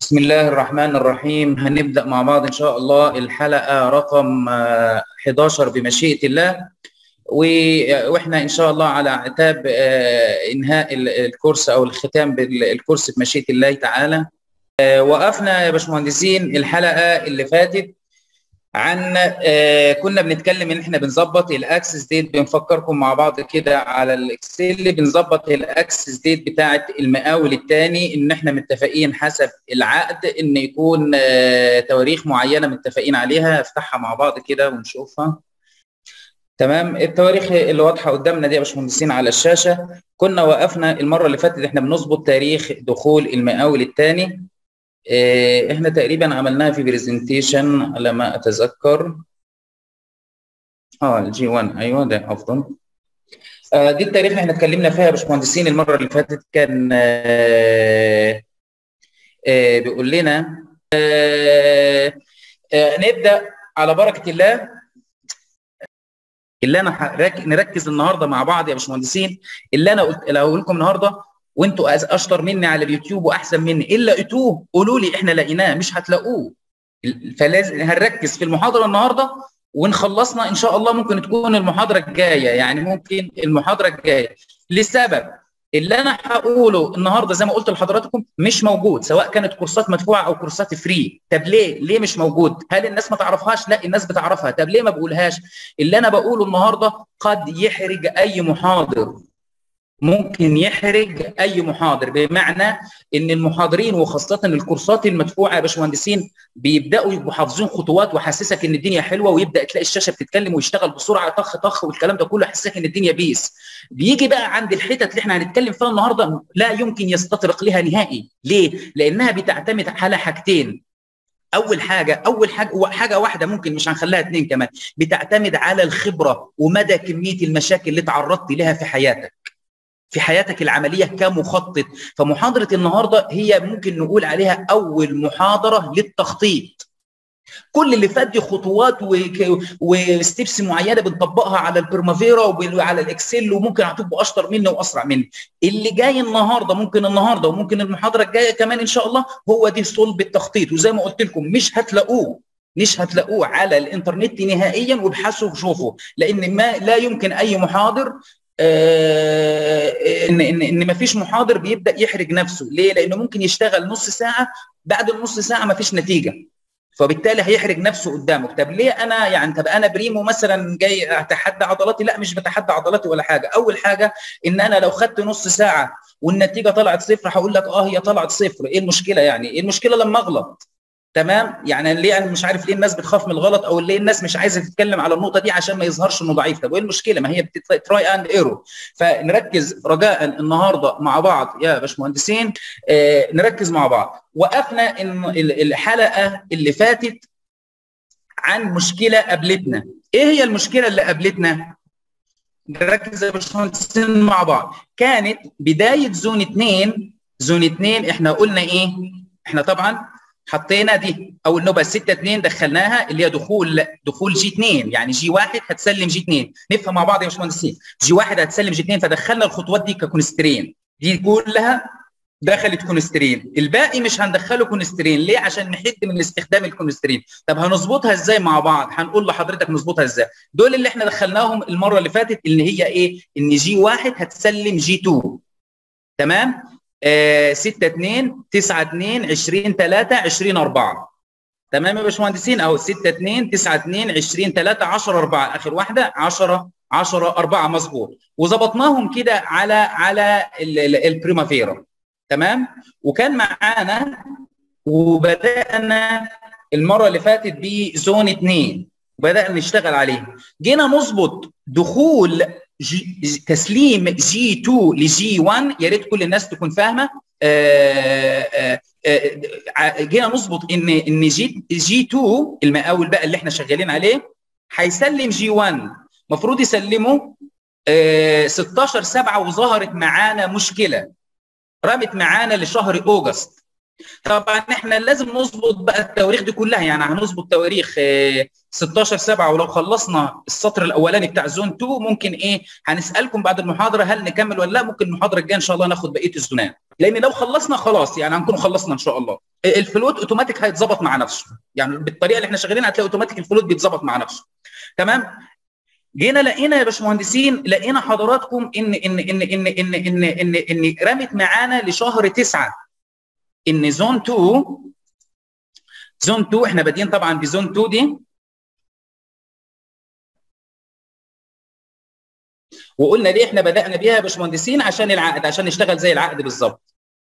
بسم الله الرحمن الرحيم هنبدأ مع بعض إن شاء الله الحلقة رقم 11 بمشيئة الله وإحنا إن شاء الله على عتاب إنهاء الكورس أو الختام بالكورس بمشيئة الله تعالى وقفنا يا باشمهندسين الحلقة اللي فاتت عن كنا بنتكلم ان احنا بنظبط الاكسس ديت بنفكركم مع بعض كده على الاكسل بنظبط الاكسس ديت بتاعه المقاول الثاني ان احنا متفقين حسب العقد ان يكون تواريخ معينه متفقين عليها افتحها مع بعض كده ونشوفها تمام التواريخ اللي واضحه قدامنا دي يا باشمهندسين على الشاشه كنا وقفنا المره اللي فاتت احنا بنظبط تاريخ دخول المقاول الثاني احنا تقريبا عملناها في برزنتيشن على ما اتذكر اه الجي 1 ايوه ده افضل آه دي التاريخ اللي احنا اتكلمنا فيها يا باشمهندسين المره اللي فاتت كان آه آه بيقول لنا آه آه نبدا على بركه الله اللي انا نركز النهارده مع بعض يا باشمهندسين اللي انا قلت اللي هقول لكم النهارده وانتوا اشطر مني على اليوتيوب واحسن مني الا لقيتوه قولوا لي احنا لقيناه مش هتلاقوه فلازم هنركز في المحاضره النهارده وان خلصنا ان شاء الله ممكن تكون المحاضره الجايه يعني ممكن المحاضره الجايه لسبب اللي انا هقوله النهارده زي ما قلت لحضراتكم مش موجود سواء كانت كورسات مدفوعه او كورسات فري طب ليه ليه مش موجود هل الناس ما تعرفهاش لا الناس بتعرفها طب ليه ما بقولهاش اللي انا بقوله النهارده قد يحرج اي محاضر ممكن يحرج اي محاضر بمعنى ان المحاضرين وخاصه الكورسات المدفوعه يا باشمهندسين بيبداوا يبقوا حافظين خطوات وحسسك ان الدنيا حلوه ويبدا تلاقي الشاشه بتتكلم ويشتغل بسرعه طخ طخ والكلام ده كله يحسسك ان الدنيا بيس بيجي بقى عند الحتت اللي احنا هنتكلم فيها النهارده لا يمكن يستطرق لها نهائي ليه لانها بتعتمد على حاجتين اول حاجه اول حاجه حاجه واحده ممكن مش هنخليها اثنين كمان بتعتمد على الخبره ومدى كميه المشاكل اللي تعرضت لها في حياتك في حياتك العملية كمخطط فمحاضرة النهاردة هي ممكن نقول عليها أول محاضرة للتخطيط كل اللي فات دي خطوات وستيبس معينه بنطبقها على البرمافيرا وعلى الاكسل وممكن هتبقوا اشطر مني واسرع مني اللي جاي النهارده ممكن النهارده وممكن المحاضره الجايه كمان ان شاء الله هو دي صلب التخطيط وزي ما قلت لكم مش هتلاقوه مش هتلاقوه على الانترنت نهائيا وابحثوا وشوفوا لان ما لا يمكن اي محاضر آه ان ان ان ما فيش محاضر بيبدا يحرج نفسه ليه لانه ممكن يشتغل نص ساعه بعد النص ساعه ما فيش نتيجه فبالتالي هيحرج نفسه قدامك طب ليه انا يعني طب انا بريمو مثلا جاي اتحدى عضلاتي لا مش بتحدى عضلاتي ولا حاجه اول حاجه ان انا لو خدت نص ساعه والنتيجه طلعت صفر هقول لك اه هي طلعت صفر ايه المشكله يعني ايه المشكله لما اغلط تمام يعني ليه انا مش عارف ليه الناس بتخاف من الغلط او ليه الناس مش عايزه تتكلم على النقطه دي عشان ما يظهرش انه ضعيف طب وايه المشكله ما هي تراي اند ايرو فنركز رجاء النهارده مع بعض يا باشمهندسين آه نركز مع بعض وقفنا ان الحلقه اللي فاتت عن مشكله قابلتنا ايه هي المشكله اللي قابلتنا نركز يا باشمهندسين مع بعض كانت بدايه زون 2 زون 2 احنا قلنا ايه احنا طبعا حطينا دي اول نوبه 6 2 دخلناها اللي هي دخول دخول جي 2 يعني جي 1 هتسلم جي 2 نفهم مع بعض يا باشمهندسين جي 1 هتسلم جي 2 فدخلنا الخطوات دي ككونسترين دي كلها دخلت كونسترين الباقي مش هندخله كونسترين ليه عشان نحد من استخدام الكونسترين طب هنظبطها ازاي مع بعض هنقول لحضرتك نظبطها ازاي دول اللي احنا دخلناهم المره اللي فاتت اللي هي ايه ان جي 1 هتسلم جي 2 تمام 6 2 9 2 20 3 20 4 تمام يا باشمهندسين اهو 6 2 9 2 20 3 10 4 اخر واحده 10 10 4 مظبوط وظبطناهم كده على على البريمافيرا تمام وكان معانا وبدانا المره اللي فاتت بزون 2 وبدانا نشتغل عليه جينا نظبط دخول جي تسليم جي 2 لجي 1 يا ريت كل الناس تكون فاهمه جينا نظبط ان ان جي جي 2 المقاول بقى اللي احنا شغالين عليه هيسلم جي 1 المفروض يسلمه 16 7 وظهرت معانا مشكله رمت معانا لشهر اوغست طبعا احنا لازم نظبط بقى التواريخ دي كلها يعني هنظبط تواريخ 16 7 ولو خلصنا السطر الاولاني بتاع زون 2 ممكن ايه هنسالكم بعد المحاضره هل نكمل ولا لا ممكن المحاضره الجايه ان شاء الله ناخد بقيه الزونات لان لو خلصنا خلاص يعني هنكون خلصنا ان شاء الله الفلوت اوتوماتيك هيتظبط مع نفسه يعني بالطريقه اللي احنا شغالين هتلاقي اوتوماتيك الفلوت بيتظبط مع نفسه تمام جينا لقينا يا باشمهندسين لقينا حضراتكم ان ان ان ان ان ان ان, إن رمت معانا لشهر تسعه ان زون 2 زون 2 احنا بادئين طبعا بزون 2 دي وقلنا ليه احنا بدانا بيها يا باشمهندسين عشان العقد عشان نشتغل زي العقد بالظبط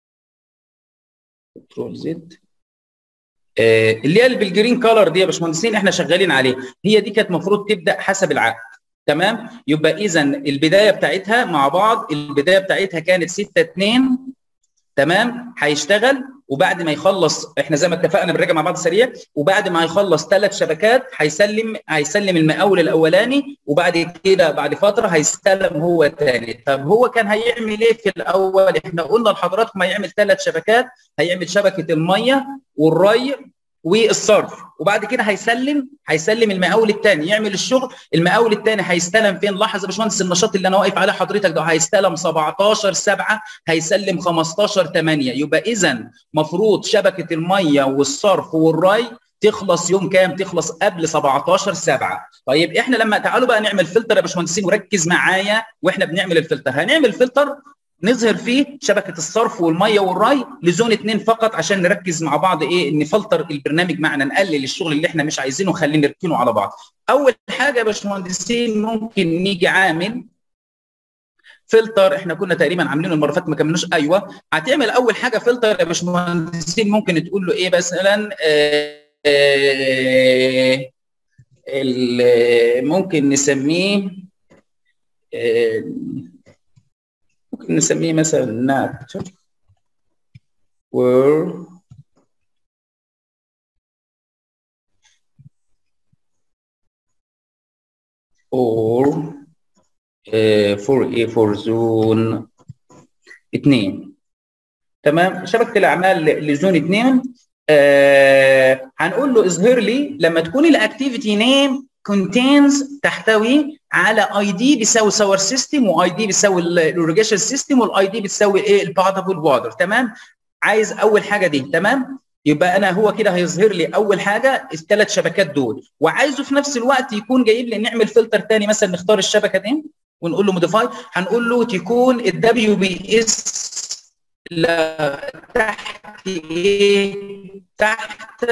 كنترول زد آه اللي هي بالجرين كولر دي يا باشمهندسين احنا شغالين عليه هي دي كانت المفروض تبدا حسب العقد تمام يبقى اذا البدايه بتاعتها مع بعض البدايه بتاعتها كانت 6 2 تمام هيشتغل وبعد ما يخلص احنا زي ما اتفقنا بنراجع مع بعض سريع وبعد ما يخلص ثلاث شبكات هيسلم هيسلم المقاول الاولاني وبعد كده بعد فتره هيستلم هو تاني طب هو كان هيعمل ايه في الاول احنا قلنا لحضراتكم هيعمل ثلاث شبكات هيعمل شبكه الميه والري والصرف وبعد كده هيسلم هيسلم المقاول الثاني يعمل الشغل المقاول الثاني هيستلم فين لاحظ يا باشمهندس النشاط اللي انا واقف عليه حضرتك ده هيستلم 17 7 هيسلم 15 8 يبقى اذا مفروض شبكه الميه والصرف والري تخلص يوم كام؟ تخلص قبل 17 7 طيب احنا لما تعالوا بقى نعمل فلتر يا باشمهندسين وركز معايا واحنا بنعمل الفلتر هنعمل فلتر نظهر فيه شبكه الصرف والميه والري لزون اثنين فقط عشان نركز مع بعض ايه نفلتر البرنامج معنا نقلل الشغل اللي احنا مش عايزينه ونخليه نركنه على بعض. اول حاجه يا باشمهندسين ممكن نيجي عامل فلتر احنا كنا تقريبا عاملينه المره اللي ما كملناش ايوه هتعمل اول حاجه فلتر يا باشمهندسين ممكن تقول له ايه مثلا آه آه ممكن نسميه آه ممكن نسميه مثلا نات were or uh, for a for zone 2 تمام شبكه الاعمال لزون 2 آه هنقول له اظهر لي لما تكون الاكتيفيتي نيم contains تحتوي على اي دي بيساوي ساور سيستم واي دي بيساوي الايريجيشن سيستم والاي دي بتساوي ايه الباتابل واتر تمام عايز اول حاجه دي تمام يبقى انا هو كده هيظهر لي اول حاجه الثلاث شبكات دول وعايزه في نفس الوقت يكون جايب لي نعمل فلتر ثاني مثلا نختار الشبكه دي ونقول له موديفاي هنقول له تكون الدبليو بي اس تحت ايه تحت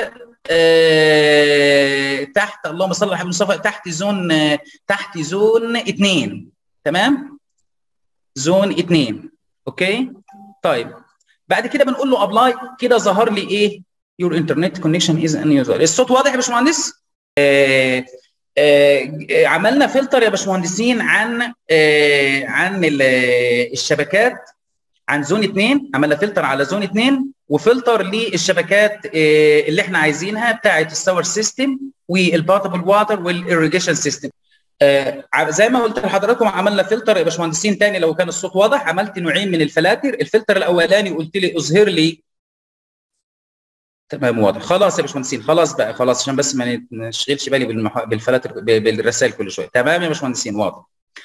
آه تحت اللهم صل على محمد مصطفى تحت زون آه تحت زون 2 تمام زون 2 اوكي طيب بعد كده بنقول له ابلاي كده ظهر لي ايه يور انترنت كونكشن از ان يوزر الصوت واضح يا باشمهندس آه آه عملنا فلتر يا باشمهندسين عن آه عن الشبكات عن زون 2 عملنا فلتر على زون 2 وفلتر للشبكات اللي احنا عايزينها بتاعه الساور سيستم والباتبل واتر والايريجيشن سيستم زي ما قلت لحضراتكم عملنا فلتر يا باشمهندسين تاني لو كان الصوت واضح عملت نوعين من الفلاتر الفلتر الاولاني قلت لي اظهر لي تمام واضح خلاص يا باشمهندسين خلاص بقى خلاص عشان بس ما نشغلش بالي بالمح... بالفلاتر بالرسائل كل شويه تمام يا باشمهندسين واضح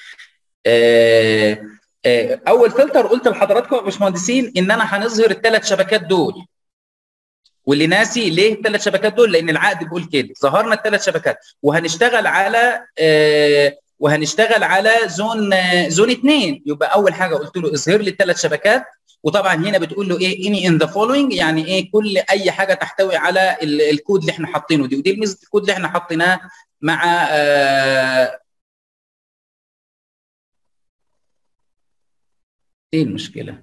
آه اول فلتر قلت لحضراتكم يا باشمهندسين ان انا هنظهر الثلاث شبكات دول واللي ناسي ليه الثلاث شبكات دول لان العقد بيقول كده ظهرنا الثلاث شبكات وهنشتغل على آه وهنشتغل على زون آه زون 2 يبقى اول حاجه قلت له اظهر لي الثلاث شبكات وطبعا هنا بتقول له ايه اني ان ذا فولوينج يعني ايه كل اي حاجه تحتوي على الكود اللي احنا حاطينه دي ودي ميزه الكود اللي احنا حطيناه مع آه ايه المشكله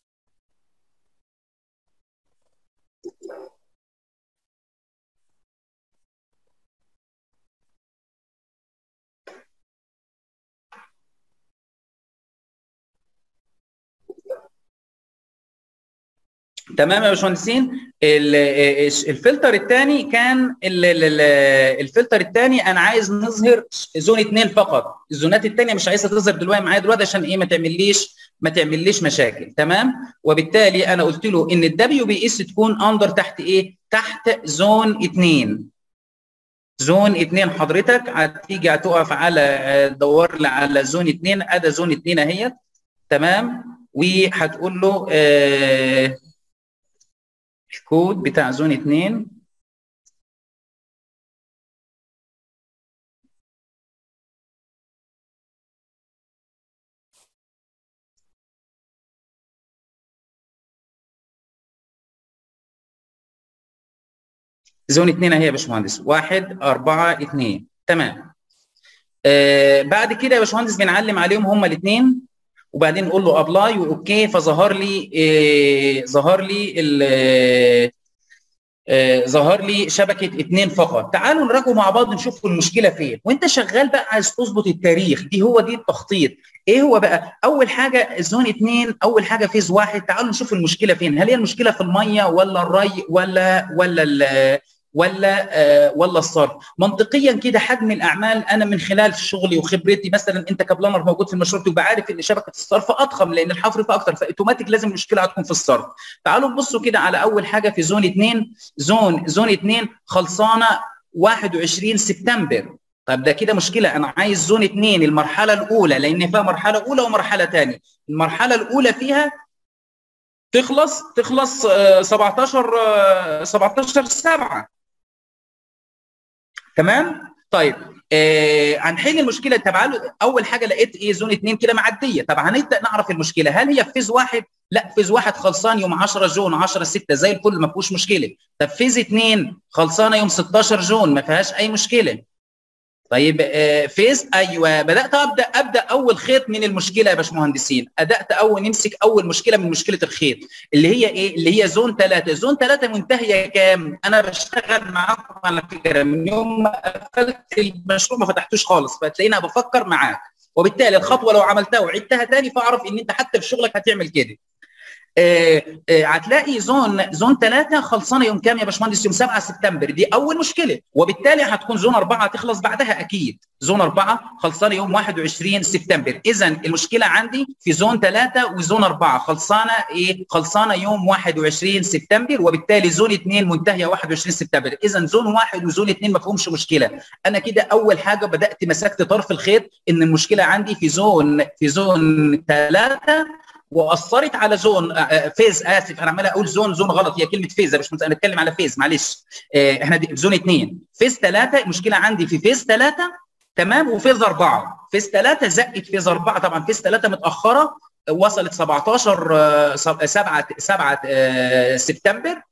تمام يا باشمهندسين الفلتر الثاني كان الفلتر الثاني انا عايز نظهر زون اثنين فقط الزونات الثانيه مش عايزها تظهر دلوقتي معايا دلوقتي عشان ايه ما تعمليش ما تعمليش مشاكل تمام وبالتالي انا قلت له ان الدبليو بي اس تكون اندر تحت ايه تحت زون 2 زون 2 حضرتك هتيجي هتقف على دور لي على زون 2 ادي زون 2 اهيت تمام وهتقول له آه الكود بتاع زون 2 زون 2 اهي يا باشمهندس 1 4 2 تمام آه بعد كده يا باشمهندس بنعلم عليهم هما الاثنين وبعدين نقول له ابلاي واوكي فظهر لي آه ظهر لي آه ظهر لي شبكه اثنين فقط تعالوا نراجعوا مع بعض نشوف المشكله فين وانت شغال بقى عايز تظبط التاريخ دي هو دي التخطيط ايه هو بقى اول حاجه زون اثنين اول حاجه فيز واحد تعالوا نشوف المشكله فين هل هي المشكله في الميه ولا الري ولا ولا ولا آه ولا الصرف منطقيا كده حجم الاعمال انا من خلال شغلي وخبرتي مثلا انت كبلانر موجود في المشروع تبقى عارف ان شبكه الصرف اضخم لان الحفر فيها اكتر فاوتوماتيك لازم المشكله هتكون في الصرف تعالوا نبصوا كده على اول حاجه في زون 2 زون زون 2 خلصانه 21 سبتمبر طب ده كده مشكله انا عايز زون 2 المرحله الاولى لان فيها مرحله اولى ومرحله ثانيه المرحله الاولى فيها تخلص تخلص 17 17 7 تمام طيب آه هنحل المشكله طب اول حاجه لقيت ايه زون 2 كده معديه طب هنبدا نعرف المشكله هل هي في فيز واحد لا فيز واحد خلصان يوم 10 جون 10 6 زي الفل ما فيهوش مشكله طب فيز 2 خلصانه يوم 16 جون ما فيهاش اي مشكله طيب آه فيز ايوه بدات ابدا ابدا اول خيط من المشكله يا باشمهندسين بدات اول نمسك اول مشكله من مشكله الخيط اللي هي ايه اللي هي زون 3 زون 3 منتهيه كام انا بشتغل معاكم على فكره من يوم ما قفلت المشروع ما فتحتوش خالص فتلاقيني بفكر معاك وبالتالي الخطوه لو عملتها وعدتها تاني فاعرف ان انت حتى في شغلك هتعمل كده آه آه هتلاقي زون زون 3 خلصانه يوم كام يا باشمهندس يوم 7 سبتمبر دي اول مشكله وبالتالي هتكون زون 4 هتخلص بعدها اكيد زون 4 خلصانه يوم 21 سبتمبر اذا المشكله عندي في زون 3 وزون 4 خلصانه ايه خلصانه يوم 21 سبتمبر وبالتالي زون 2 منتهيه 21 سبتمبر اذا زون 1 وزون 2 ما فيهمش مشكله انا كده اول حاجه بدات مسكت طرف الخيط ان المشكله عندي في زون في زون 3 واثرت على زون فيز اسف انا عمال اقول زون زون غلط هي كلمه فيز مش انا بتكلم على فيز معلش احنا في زون 2 فيز 3 المشكله عندي في فيز 3 تمام وفيز 4 فيز 3 زقت فيز 4 طبعا فيز 3 متاخره وصلت 17 7 7 سبتمبر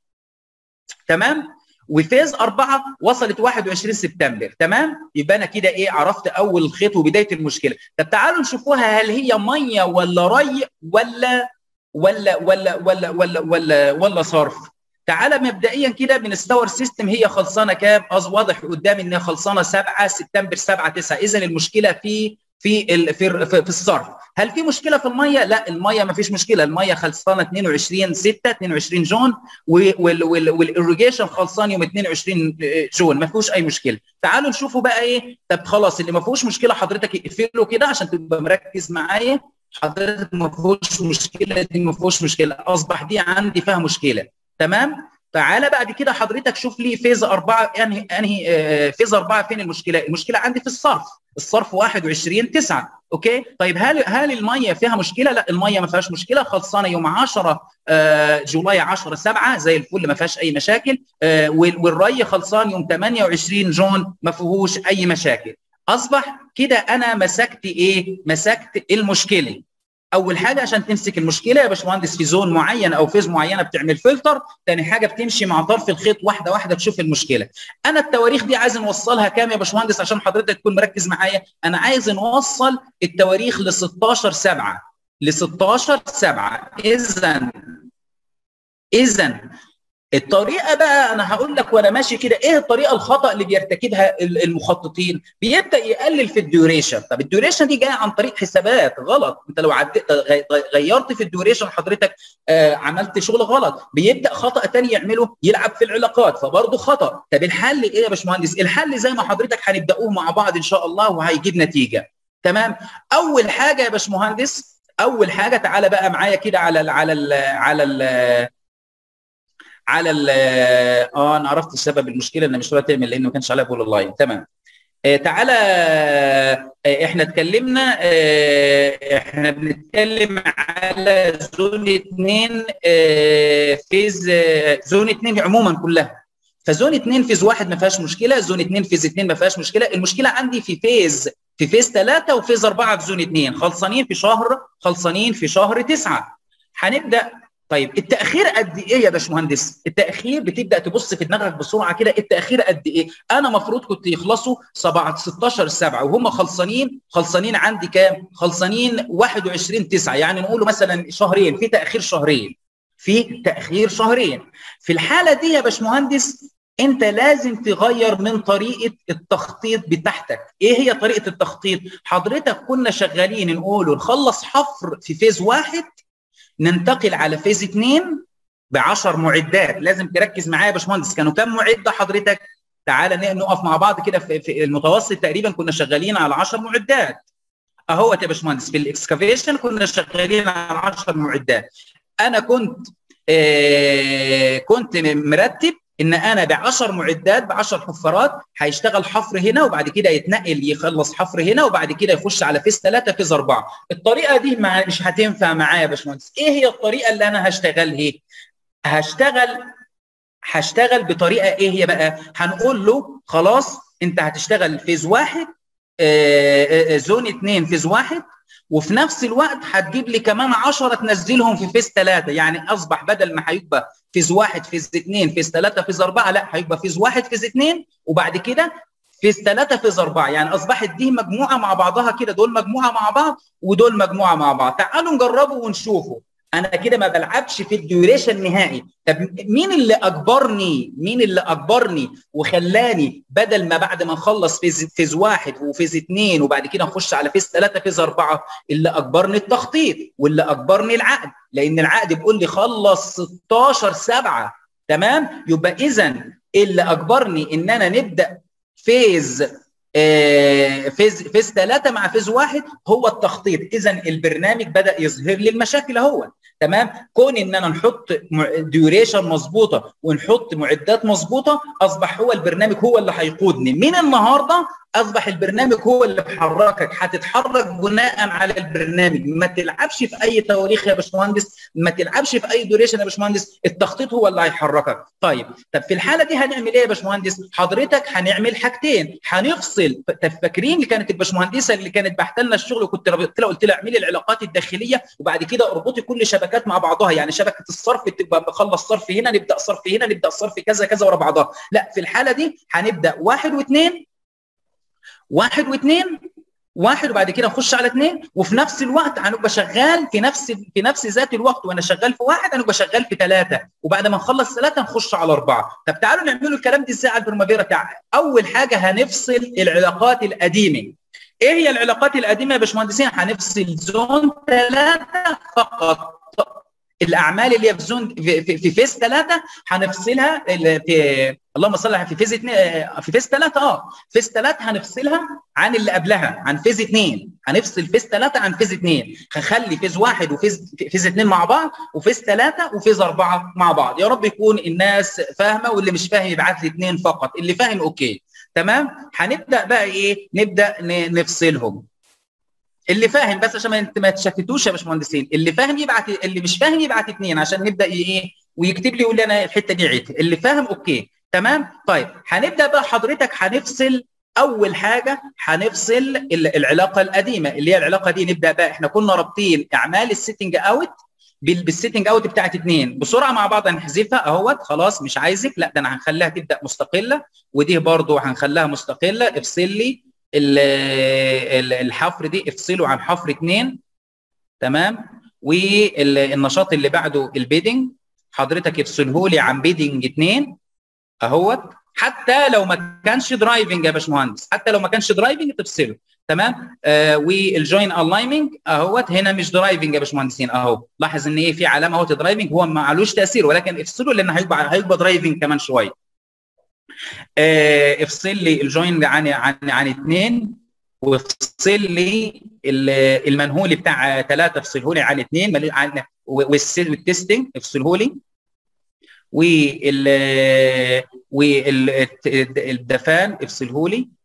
تمام وفيز أربعة وصلت 21 سبتمبر تمام يبقى أنا كده إيه عرفت أول خيط وبداية المشكلة طب تعالوا نشوفوها هل هي مية ولا ري ولا ولا ولا ولا ولا ولا, ولا صرف تعالى مبدئيا كده بنستور سيستم هي خلصانه كام؟ واضح قدامي انها خلصانه 7 سبتمبر 7 9 اذا المشكله في في ال في في الصرف هل في مشكله في الميه لا الميه ما فيش مشكله الميه خلصانه 22 6 22 جون والاريجيشن خلصان يوم 22 جون ما فيهوش اي مشكله تعالوا نشوفوا بقى ايه طب خلاص اللي ما فيهوش مشكله حضرتك اقفله كده عشان تبقى مركز معايا حضرتك ما فيهوش مشكله دي ما فيهوش مشكله اصبح دي عندي فيها مشكله تمام تعالى بعد كده حضرتك شوف لي فيز أربعة انهي انهي فيز أربعة فين المشكله؟ المشكله عندي في الصرف، الصرف 21 9 اوكي؟ طيب هل هل الميه فيها مشكله؟ لا الميه ما فيهاش مشكله خلصانه يوم 10 جولاي 10 7 زي الفل ما فيهاش اي مشاكل والري خلصان يوم 28 جون ما فيهوش اي مشاكل. اصبح كده انا مسكت ايه؟ مسكت المشكله. اول حاجه عشان تمسك المشكله يا باشمهندس في زون معين او فيز معينه بتعمل فلتر ثاني حاجه بتمشي مع طرف الخيط واحده واحده تشوف المشكله انا التواريخ دي عايز نوصلها كام يا باشمهندس عشان حضرتك تكون مركز معايا انا عايز نوصل التواريخ ل 16 7 ل 16 7 اذا اذا الطريقه بقى انا هقول لك وانا ماشي كده ايه الطريقه الخطا اللي بيرتكبها المخططين بيبدا يقلل في الديوريشن طب الديوريشن دي جايه عن طريق حسابات غلط انت لو عدت غيرت في الديوريشن حضرتك آه عملت شغل غلط بيبدا خطا تاني يعمله يلعب في العلاقات فبرضه خطا طب الحل ايه يا باشمهندس الحل زي ما حضرتك هنبداوه مع بعض ان شاء الله وهيجيب نتيجه تمام اول حاجه يا باشمهندس اول حاجه تعالى بقى معايا كده على ال على ال على ال على ال اه انا عرفت سبب المشكله ان مش راضيه تعمل لانه ما كانش عليها بول لاين تمام آه تعالى آه احنا اتكلمنا آه احنا بنتكلم على زون 2 آه فيز آه زون 2 عموما كلها فزون 2 فيز 1 ما فيهاش مشكله زون 2 فيز 2 ما فيهاش مشكله المشكله عندي في فيز في فيز 3 وفيز 4 في زون 2 خلصانين في شهر خلصانين في شهر 9 هنبدا طيب التاخير قد ايه يا باشمهندس التاخير بتبدا تبص في دماغك بسرعه كده التاخير قد ايه انا مفروض كنت يخلصوا 7 16 7 وهم خلصانين خلصانين عندي كام خلصانين 21 9 يعني نقول مثلا شهرين في تاخير شهرين في تاخير شهرين في الحاله دي يا باشمهندس انت لازم تغير من طريقه التخطيط بتاعتك ايه هي طريقه التخطيط حضرتك كنا شغالين نقول نخلص حفر في فيز واحد ننتقل على فيز 2 ب 10 معدات لازم تركز معايا يا باشمهندس كانوا كام معده حضرتك تعالى نقف مع بعض كده في المتوسط تقريبا كنا شغالين على 10 معدات اهوت يا باشمهندس في الاكسكافيشن كنا شغالين على 10 معدات انا كنت آه كنت مرتب ان انا ب 10 معدات ب 10 حفارات هيشتغل حفر هنا وبعد كده يتنقل يخلص حفر هنا وبعد كده يخش على فيز 3 فيز 4 الطريقه دي مع مش هتنفع معايا يا باشمهندس ايه هي الطريقه اللي انا هشتغل هي هشتغل هشتغل بطريقه ايه هي بقى هنقول له خلاص انت هتشتغل فيز واحد آه زون 2 فيز واحد وفي نفس الوقت هتجيب لي كمان 10 تنزلهم في فيز 3 يعني اصبح بدل ما هيبقى فيز 1 فيز 2 فيز 3 فيز 4 لا هيبقى فيز 1 فيز 2 وبعد كده فيز 3 فيز 4 يعني اصبحت دي مجموعه مع بعضها كده دول مجموعه مع بعض ودول مجموعه مع بعض تعالوا نجربه ونشوفه انا كده ما بلعبش في الديوريشن نهائي طب مين اللي اجبرني مين اللي اجبرني وخلاني بدل ما بعد ما نخلص فيز فيز واحد وفيز اثنين وبعد كده نخش على فيز ثلاثه فيز اربعه اللي اجبرني التخطيط واللي اجبرني العقد لان العقد بيقول لي خلص 16 7 تمام يبقى اذا اللي اجبرني ان انا نبدا فيز فيز فيز ثلاثة مع فيز واحد هو التخطيط اذا البرنامج بدا يظهر لي المشاكل اهو تمام كون ان انا نحط ديوريشن مظبوطه ونحط معدات مظبوطه اصبح هو البرنامج هو اللي هيقودني من النهارده اصبح البرنامج هو اللي بيحركك هتتحرك بناء على البرنامج ما تلعبش في اي تواريخ يا باشمهندس ما تلعبش في اي دوريشن يا باشمهندس التخطيط هو اللي هيحركك طيب طب في الحاله دي هنعمل ايه يا باشمهندس حضرتك هنعمل حاجتين هنفصل فاكرين اللي كانت الباشمهندسه اللي كانت باحته لنا الشغل وكنت قلت لها قلت لها اعملي العلاقات الداخليه وبعد كده اربطي كل شبكات مع بعضها يعني شبكه الصرف تبقى بخلص صرف هنا نبدا صرف هنا نبدا صرف كذا كذا ورا بعضها لا في الحاله دي هنبدا واحد واثنين واحد واثنين واحد وبعد كده نخش على اثنين وفي نفس الوقت هنبقى شغال في نفس في نفس ذات الوقت وانا شغال في واحد هنبقى شغال في ثلاثه وبعد ما نخلص ثلاثه نخش على اربعه طب تعالوا نعملوا الكلام ده ازاي على البرمافيرا تعال اول حاجه هنفصل العلاقات القديمه ايه هي العلاقات القديمه يا باشمهندسين هنفصل زون ثلاثه فقط الاعمال اللي هي في زون في, في, في فيز ثلاثه هنفصلها في اللهم صل على في فيز اثنين في فيز ثلاثه اه فيز ثلاثه هنفصلها عن اللي قبلها عن فيز اثنين هنفصل فيز ثلاثه عن فيز اثنين هنخلي فيز واحد وفيز فيز اثنين مع بعض وفيز ثلاثه وفيز اربعه مع بعض يا رب يكون الناس فاهمه واللي مش فاهم يبعت لي اثنين فقط اللي فاهم اوكي تمام هنبدا بقى ايه نبدا نفصلهم اللي فاهم بس عشان ما ما تشتتوش يا باشمهندسين اللي فاهم يبعت اللي مش فاهم يبعت اثنين عشان نبدا ايه ويكتب لي يقول لي انا الحته دي عيت اللي فاهم اوكي تمام طيب هنبدا بقى حضرتك هنفصل اول حاجه هنفصل العلاقه القديمه اللي هي العلاقه دي نبدا بقى احنا كنا رابطين اعمال السيتنج اوت بالسيتنج اوت بتاعت اثنين بسرعه مع بعض هنحذفها اهوت خلاص مش عايزك لا ده انا هنخليها تبدا مستقله ودي برضو هنخليها مستقله افصل لي الحفر دي افصله عن حفر اثنين تمام والنشاط اللي بعده البيدنج حضرتك افصله لي عن بيدنج اثنين اهوت حتى لو ما كانش درايفنج يا باشمهندس حتى لو ما كانش درايفنج تفصله تمام آه والجوين الاينمنج اهوت هنا مش درايفنج يا باشمهندسين اهو لاحظ ان ايه في علامه اهوت درايفنج هو ما علوش تاثير ولكن افصله لان هيبقى هيبقى درايفنج كمان شويه آه افصل لي الجوين عن عن عن اثنين وافصل لي المنهول بتاع ثلاثه افصله لي عن اثنين عن والتستنج افصله لي وال والدفان افصله لي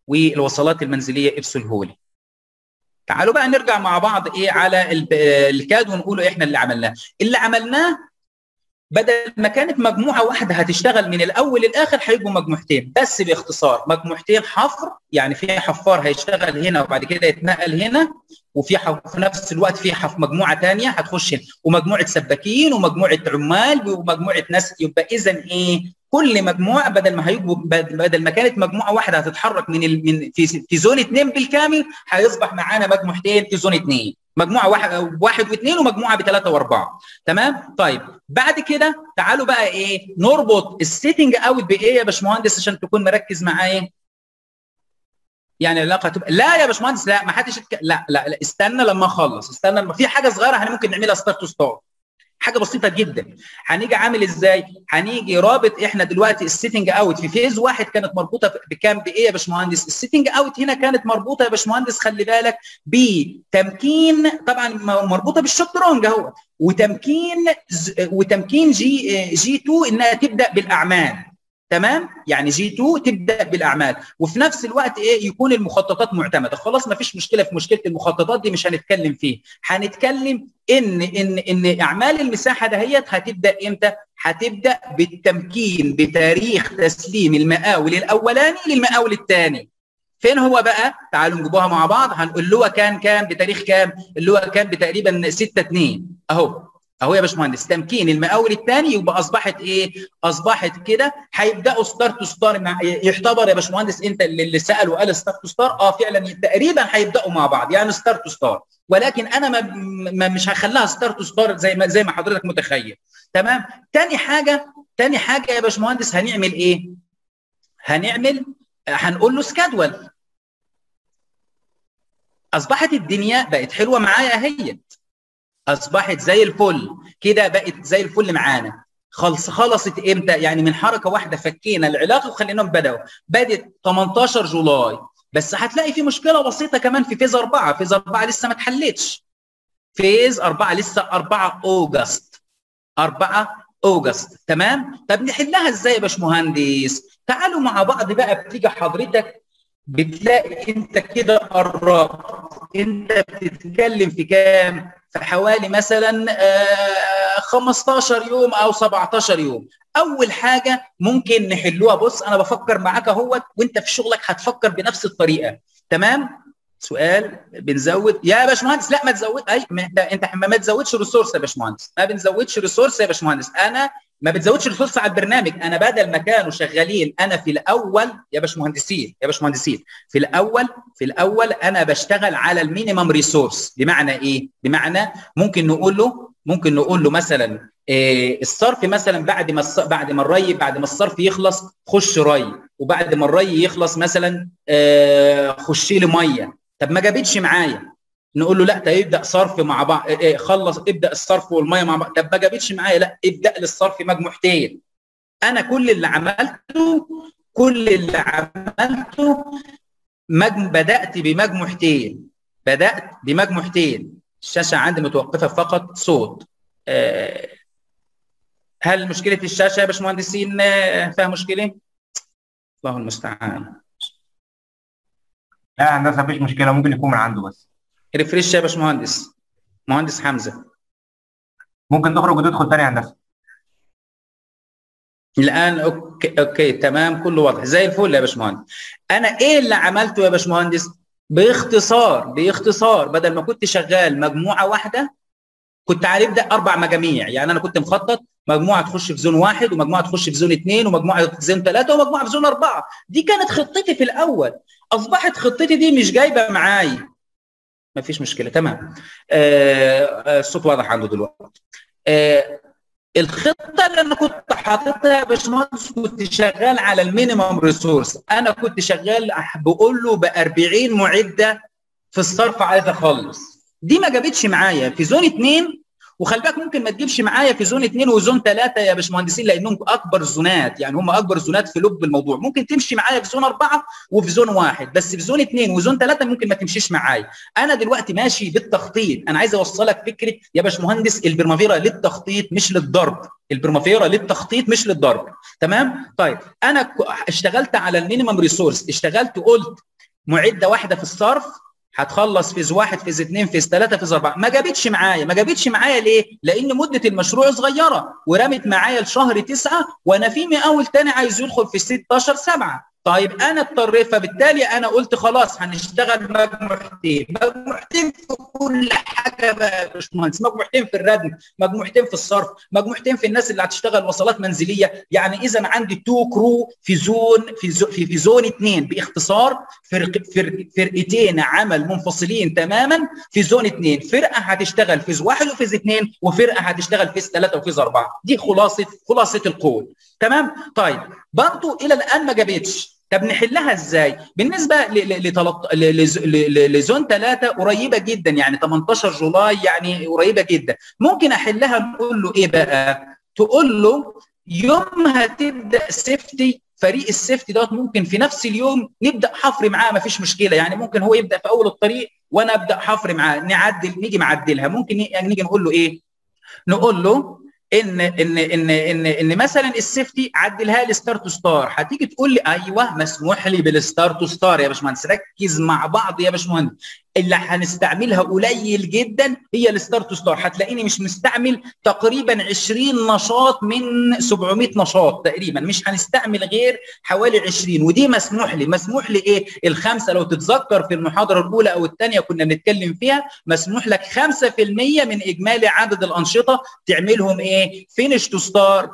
والوصلات المنزليه افصله لي تعالوا بقى نرجع مع بعض ايه على الكاد ونقول احنا اللي عملناه اللي عملناه بدل ما كانت مجموعه واحده هتشتغل من الاول للاخر هيبقوا مجموعتين بس باختصار مجموعتين حفر يعني في حفار هيشتغل هنا وبعد كده يتنقل هنا وفي في نفس الوقت في حف مجموعه ثانيه هتخش هنا ومجموعه سباكين ومجموعه عمال ومجموعه ناس يبقى اذا ايه كل مجموعه بدل ما هيبقوا بدل ما كانت مجموعه واحده هتتحرك من ال... من في في زون اثنين بالكامل هيصبح معانا مجموعتين في زون اثنين مجموعه واحد واحد واثنين ومجموعه بثلاثه واربعه تمام طيب بعد كده تعالوا بقى ايه نربط السيتنج اوت بايه يا باشمهندس عشان تكون مركز معايا يعني العلاقه تبقى لا يا باشمهندس لا ما حدش لا, لا لا استنى لما اخلص استنى لما في حاجه صغيره احنا ممكن نعملها ستارت تو ستارت حاجه بسيطه جدا هنيجي عامل ازاي هنيجي رابط احنا دلوقتي السيتنج اوت في فيز واحد كانت مربوطه بكام بايه يا باشمهندس السيتنج اوت هنا كانت مربوطه يا باشمهندس خلي بالك بتمكين طبعا مربوطه بالشطرنج اهو وتمكين وتمكين جي جي 2 انها تبدا بالاعمال تمام يعني جي 2 تبدا بالاعمال وفي نفس الوقت ايه يكون المخططات معتمده خلاص ما فيش مشكله في مشكله المخططات دي مش هنتكلم فيه هنتكلم ان ان ان اعمال المساحه دهيت هتبدا امتى هتبدا بالتمكين بتاريخ تسليم المقاول الاولاني للمقاول الثاني فين هو بقى تعالوا نجيبوها مع بعض هنقول له كان كام بتاريخ كام اللي هو كان بتقريبا 6 2 اهو اهو يا باشمهندس تمكين المقاول الثاني يبقى اصبحت ايه؟ اصبحت كده هيبداوا ستار تو ستار يعتبر يا باشمهندس انت اللي سال وقال ستار تو ستار اه فعلا تقريبا هيبداوا مع بعض يعني ستار تو ستار ولكن انا ما, ما مش هخليها ستار تو ستار زي ما زي ما حضرتك متخيل تمام؟ تاني حاجه تاني حاجه يا باشمهندس هنعمل ايه؟ هنعمل هنقول له سكادول اصبحت الدنيا بقت حلوه معايا اهيت اصبحت زي الفل كده بقت زي الفل معانا خلص خلصت امتى يعني من حركه واحده فكينا العلاقه وخليناهم بداوا بدت 18 جولاي بس هتلاقي في مشكله بسيطه كمان في فيز اربعه فيز اربعه لسه ما اتحلتش فيز اربعه لسه 4 اوجست 4 اوجست تمام طب نحلها ازاي يا باشمهندس تعالوا مع بعض بقى بتيجي حضرتك بتلاقي انت كده قربت انت بتتكلم في كام في حوالي مثلا 15 يوم او 17 يوم اول حاجه ممكن نحلوها بص انا بفكر معاك اهوت وانت في شغلك هتفكر بنفس الطريقه تمام سؤال بنزود يا باشمهندس لا ما تزود اي انت انت ما تزودش ريسورس يا باشمهندس ما بنزودش ريسورس يا باشمهندس انا ما بتزودش ريسورس على البرنامج انا بدل ما كانوا شغالين انا في الاول يا باشمهندسين يا باشمهندسين في الاول في الاول انا بشتغل على المينيمم ريسورس بمعنى ايه بمعنى ممكن نقول له ممكن نقول له مثلا إيه الصرف مثلا بعد ما بعد ما الري بعد ما الصرف يخلص خش ري وبعد ما الري يخلص مثلا إيه خش لي ميه طب ما جابتش معايا نقول له لا ده يبدا صرف مع بعض إيه خلص ابدا الصرف والميه مع بعض طب ما جابتش معايا لا ابدا للصرف مجموعتين انا كل اللي عملته كل اللي عملته مجم... بدات بمجموعتين بدات بمجموعتين الشاشه عندي متوقفه فقط صوت أه هل مشكله الشاشه يا باشمهندسين فيها مشكله؟ الله المستعان لا هندسه مفيش مشكله ممكن يكون من عنده بس ريفريش يا باشمهندس مهندس حمزه ممكن تخرج وتدخل تاني هندسه الان اوكي اوكي تمام كله واضح زي الفل يا باشمهندس انا ايه اللي عملته يا باشمهندس باختصار باختصار بدل ما كنت شغال مجموعه واحده كنت هنبدا اربع مجاميع يعني انا كنت مخطط مجموعه تخش في زون واحد ومجموعه تخش في زون اثنين ومجموعه في زون ثلاثه ومجموعه في زون اربعه دي كانت خطتي في الاول اصبحت خطتي دي مش جايبه معايا ما فيش مشكله تمام آه الصوت واضح عنده دلوقتي آه الخطه اللي انا كنت حاططها يا باشمهندس كنت شغال على المينيمم ريسورس انا كنت شغال بقول له ب 40 معده في الصرف عايز اخلص دي ما جابتش معايا في زون اثنين وخلي بالك ممكن ما تجيبش معايا في زون اثنين وزون ثلاثه يا باشمهندسين لانهم اكبر زونات يعني هم اكبر زونات في لب الموضوع ممكن تمشي معايا في زون اربعه وفي زون واحد بس في زون اثنين وزون ثلاثه ممكن ما تمشيش معايا انا دلوقتي ماشي بالتخطيط انا عايز اوصلك فكره يا باشمهندس البرمافيرا للتخطيط مش للضرب البرمافيرا للتخطيط مش للضرب تمام طيب انا اشتغلت على المينيمم ريسورس اشتغلت قلت معده واحده في الصرف هتخلص فيز واحد فيز اثنين فيز ثلاثه فيز اربعه ما جابتش معايا ما جابتش معايا ليه؟ لان مده المشروع صغيره ورمت معايا لشهر تسعه وانا في مقاول تاني عايز يدخل في 16 سبعه طيب انا اضطريت فبالتالي انا قلت خلاص هنشتغل مجموعتين مجموعتين في كل حاجه بقى يا باشمهندس مجموعتين في الردم مجموعتين في الصرف مجموعتين في الناس اللي هتشتغل وصلات منزليه يعني اذا عندي تو كرو في زون في زو في, في زون اثنين باختصار فرق فرق فرقتين عمل منفصلين تماما في زون اثنين فرقه هتشتغل فيز واحد وفيز اثنين وفرقه هتشتغل فيز ثلاثه وفيز اربعه دي خلاصه خلاصه القول تمام طيب برضه الى الان ما جابتش طب نحلها ازاي؟ بالنسبه لزون 3 قريبه جدا يعني 18 جولاي يعني قريبه جدا ممكن احلها نقول له ايه بقى؟ تقول له يوم هتبدا سيفتي فريق السيفتي دوت ممكن في نفس اليوم نبدا حفر معاه ما فيش مشكله يعني ممكن هو يبدا في اول الطريق وانا ابدا حفر معاه نعدل نيجي معدلها ممكن يعني نيجي نقول له ايه؟ نقول له ان ان ان ان ان مثلا السيفتي عدلها لي ستار تو ستار هتيجي تقول لي ايوه مسموح لي بالستار تو ستار يا باشمهندس ركز مع بعض يا باشمهندس اللي هنستعملها قليل جدا هي الستار تو ستار هتلاقيني مش مستعمل تقريبا 20 نشاط من 700 نشاط تقريبا مش هنستعمل غير حوالي 20 ودي مسموح لي مسموح لي ايه الخمسه لو تتذكر في المحاضره الاولى او الثانيه كنا بنتكلم فيها مسموح لك 5% من اجمالي عدد الانشطه تعملهم ايه فينش تو ستار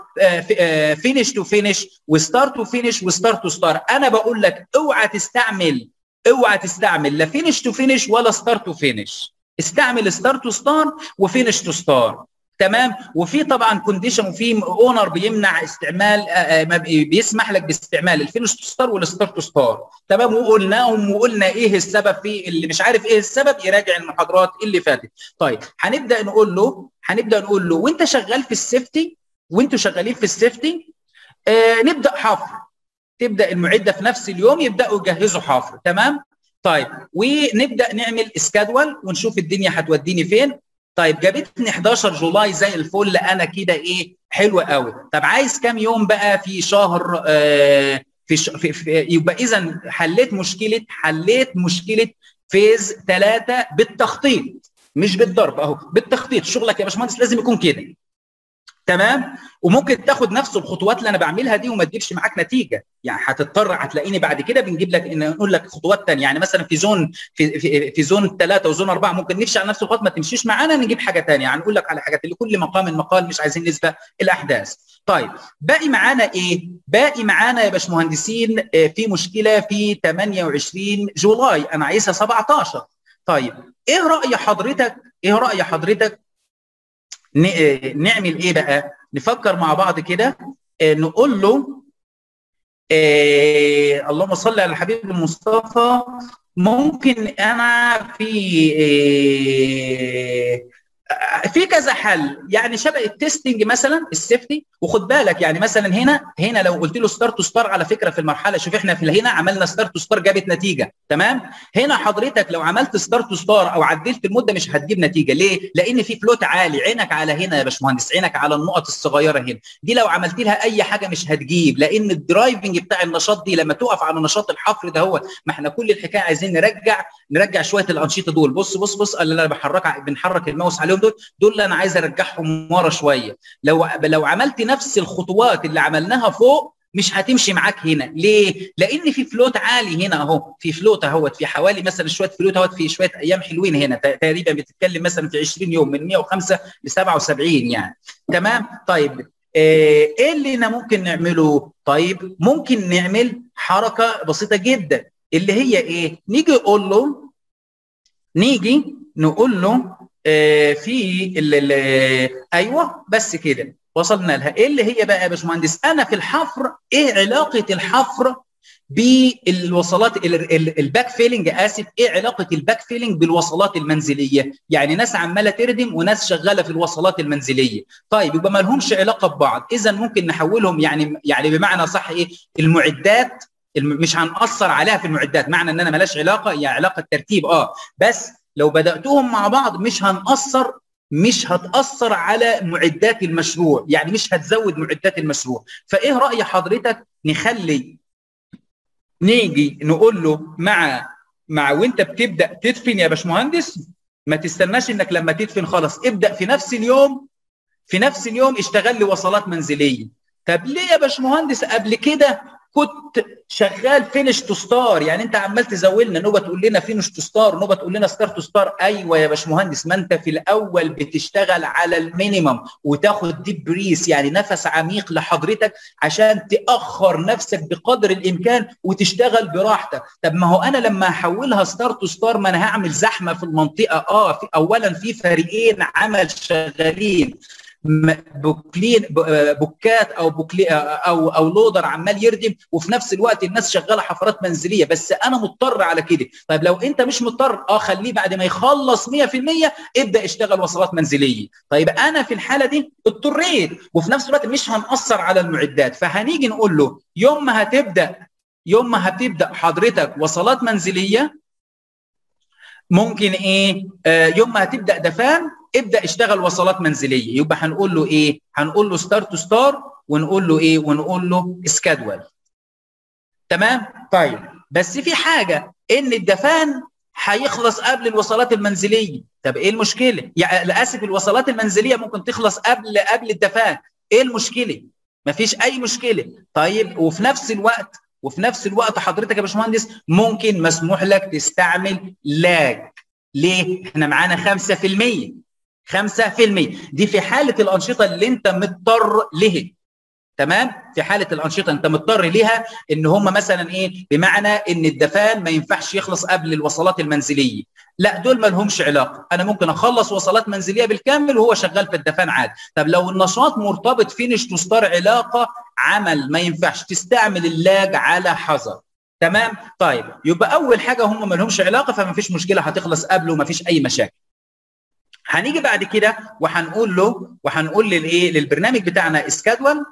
فينش تو فينش وستار تو فينش وستار تو ستار انا بقول لك اوعى تستعمل اوعى تستعمل لا فينش تو فينش ولا ستار تو فينش استعمل ستار تو ستار وفينش تو ستار تمام وفي طبعا كونديشن وفي اونر بيمنع استعمال ما بيسمح لك باستعمال الفينش تو ستار والستار تو ستار تمام وقلناهم وقلنا ايه السبب في اللي مش عارف ايه السبب يراجع المحاضرات اللي فاتت طيب هنبدا نقول له هنبدا نقول له وانت شغال في السيفتي وانتوا شغالين في السيفتي آه نبدا حفر تبدا المعده في نفس اليوم يبداوا يجهزوا حفر تمام طيب ونبدا نعمل اسكادول ونشوف الدنيا هتوديني فين طيب جابتني 11 جولاي زي الفل انا كده ايه حلو قوي طب عايز كام يوم بقى في شهر آه في, ش... في, في يبقى اذا حليت مشكله حليت مشكله فيز ثلاثه بالتخطيط مش بالضرب اهو بالتخطيط شغلك يا باشمهندس لازم يكون كده تمام وممكن تاخد نفس الخطوات اللي انا بعملها دي وما تجيبش معاك نتيجه يعني هتضطر هتلاقيني بعد كده بنجيب لك ان نقول لك خطوات ثانيه يعني مثلا في زون في في, في زون ثلاثه وزون اربعه ممكن نمشي على نفس الخطوات ما تمشيش معانا نجيب حاجه ثانيه يعني نقول لك على حاجات اللي كل مقام مقال مش عايزين نسبه الاحداث طيب باقي معانا ايه باقي معانا يا باشمهندسين في مشكله في 28 جولاي انا عايزها 17 طيب ايه راي حضرتك ايه راي حضرتك نعمل ايه بقى نفكر مع بعض كده نقول له إيه اللهم صل على الحبيب المصطفى ممكن انا في إيه في كذا حل يعني شبه التستنج مثلا السيفتي وخد بالك يعني مثلا هنا هنا لو قلت له ستار تو ستار على فكره في المرحله شوف احنا في هنا عملنا ستار تو ستار جابت نتيجه تمام هنا حضرتك لو عملت ستار تو ستار او عدلت المده مش هتجيب نتيجه ليه لان في فلوت عالي عينك على هنا يا باشمهندس عينك على النقط الصغيره هنا دي لو عملت لها اي حاجه مش هتجيب لان الدرايفنج بتاع النشاط دي لما تقف على نشاط الحفر ده هو ما احنا كل الحكايه عايزين نرجع نرجع شويه الانشطه دول بص بص بص اللي انا بحرك بنحرك الماوس عليهم دول دول اللي انا عايز ارجعهم ورا شويه لو لو عملت نفس الخطوات اللي عملناها فوق مش هتمشي معاك هنا ليه لان في فلوت عالي هنا اهو في فلوت اهوت في حوالي مثلا شويه فلوت اهوت في شويه ايام حلوين هنا تقريبا بتتكلم مثلا في 20 يوم من 105 ل 77 يعني تمام طيب ايه اللي انا ممكن نعمله طيب ممكن نعمل حركه بسيطه جدا اللي هي ايه نيجي نقول له نيجي نقول له آه في ال ال ايوه بس كده وصلنا لها ايه اللي هي بقى يا باشمهندس انا في الحفر ايه علاقه الحفر بالوصلات الباك فيلنج اسف ايه علاقه الباك فيلنج بالوصلات المنزليه يعني ناس عماله تردم وناس شغاله في الوصلات المنزليه طيب يبقى ما لهمش علاقه ببعض اذا ممكن نحولهم يعني يعني بمعنى صح ايه المعدات مش هنأثر عليها في المعدات معنى ان انا ملاش علاقه هي علاقه ترتيب اه بس لو بداتهم مع بعض مش هنأثر مش هتأثر على معدات المشروع يعني مش هتزود معدات المشروع فايه رأي حضرتك نخلي نيجي نقول له مع مع وانت بتبدا تدفن يا باشمهندس ما تستناش انك لما تدفن خلاص ابدا في نفس اليوم في نفس اليوم اشتغل لي وصلات منزليه طب ليه يا باشمهندس قبل كده كنت شغال فينش تو ستار يعني انت عمال تزولنا نوبه تقول لنا فينش تو ستار نوبه تقول لنا ستار تو ستار ايوه يا باشمهندس ما انت في الاول بتشتغل على المينيمم وتاخد ديب بريس يعني نفس عميق لحضرتك عشان تاخر نفسك بقدر الامكان وتشتغل براحتك طب ما هو انا لما احولها ستار تو ستار ما انا هعمل زحمه في المنطقه اه في اولا في فريقين عمل شغالين بوكلين بوكات او بوكلي او او لودر عمال يردم وفي نفس الوقت الناس شغاله حفرات منزليه بس انا مضطر على كده طيب لو انت مش مضطر اه خليه بعد ما يخلص 100% ابدا اشتغل وصلات منزليه طيب انا في الحاله دي اضطريت وفي نفس الوقت مش هنأثر على المعدات فهنيجي نقول له يوم ما هتبدا يوم ما هتبدا حضرتك وصلات منزليه ممكن ايه آه يوم ما هتبدا دفان ابدا اشتغل وصلات منزليه يبقى هنقول له ايه هنقول له ستار تو ستار ونقول له ايه ونقول له سكادول تمام طيب بس في حاجه ان الدفان هيخلص قبل الوصلات المنزليه طب ايه المشكله يعني اسف الوصلات المنزليه ممكن تخلص قبل قبل الدفان ايه المشكله مفيش اي مشكله طيب وفي نفس الوقت وفي نفس الوقت حضرتك يا باشمهندس ممكن مسموح لك تستعمل لاج ليه احنا معانا 5% 5% دي في حاله الانشطه اللي انت مضطر لها تمام في حاله الانشطه انت مضطر ليها ان هم مثلا ايه بمعنى ان الدفان ما ينفعش يخلص قبل الوصلات المنزليه لا دول ما لهمش علاقه انا ممكن اخلص وصلات منزليه بالكامل وهو شغال في الدفان عادي طب لو النشاط مرتبط فينش تو ستار علاقه عمل ما ينفعش تستعمل اللاج على حذر تمام طيب يبقى اول حاجه هم ما لهمش علاقه فما فيش مشكله هتخلص قبله وما فيش اي مشاكل هنيجي بعد كده وهنقول له وهنقول للايه للبرنامج بتاعنا اسكادول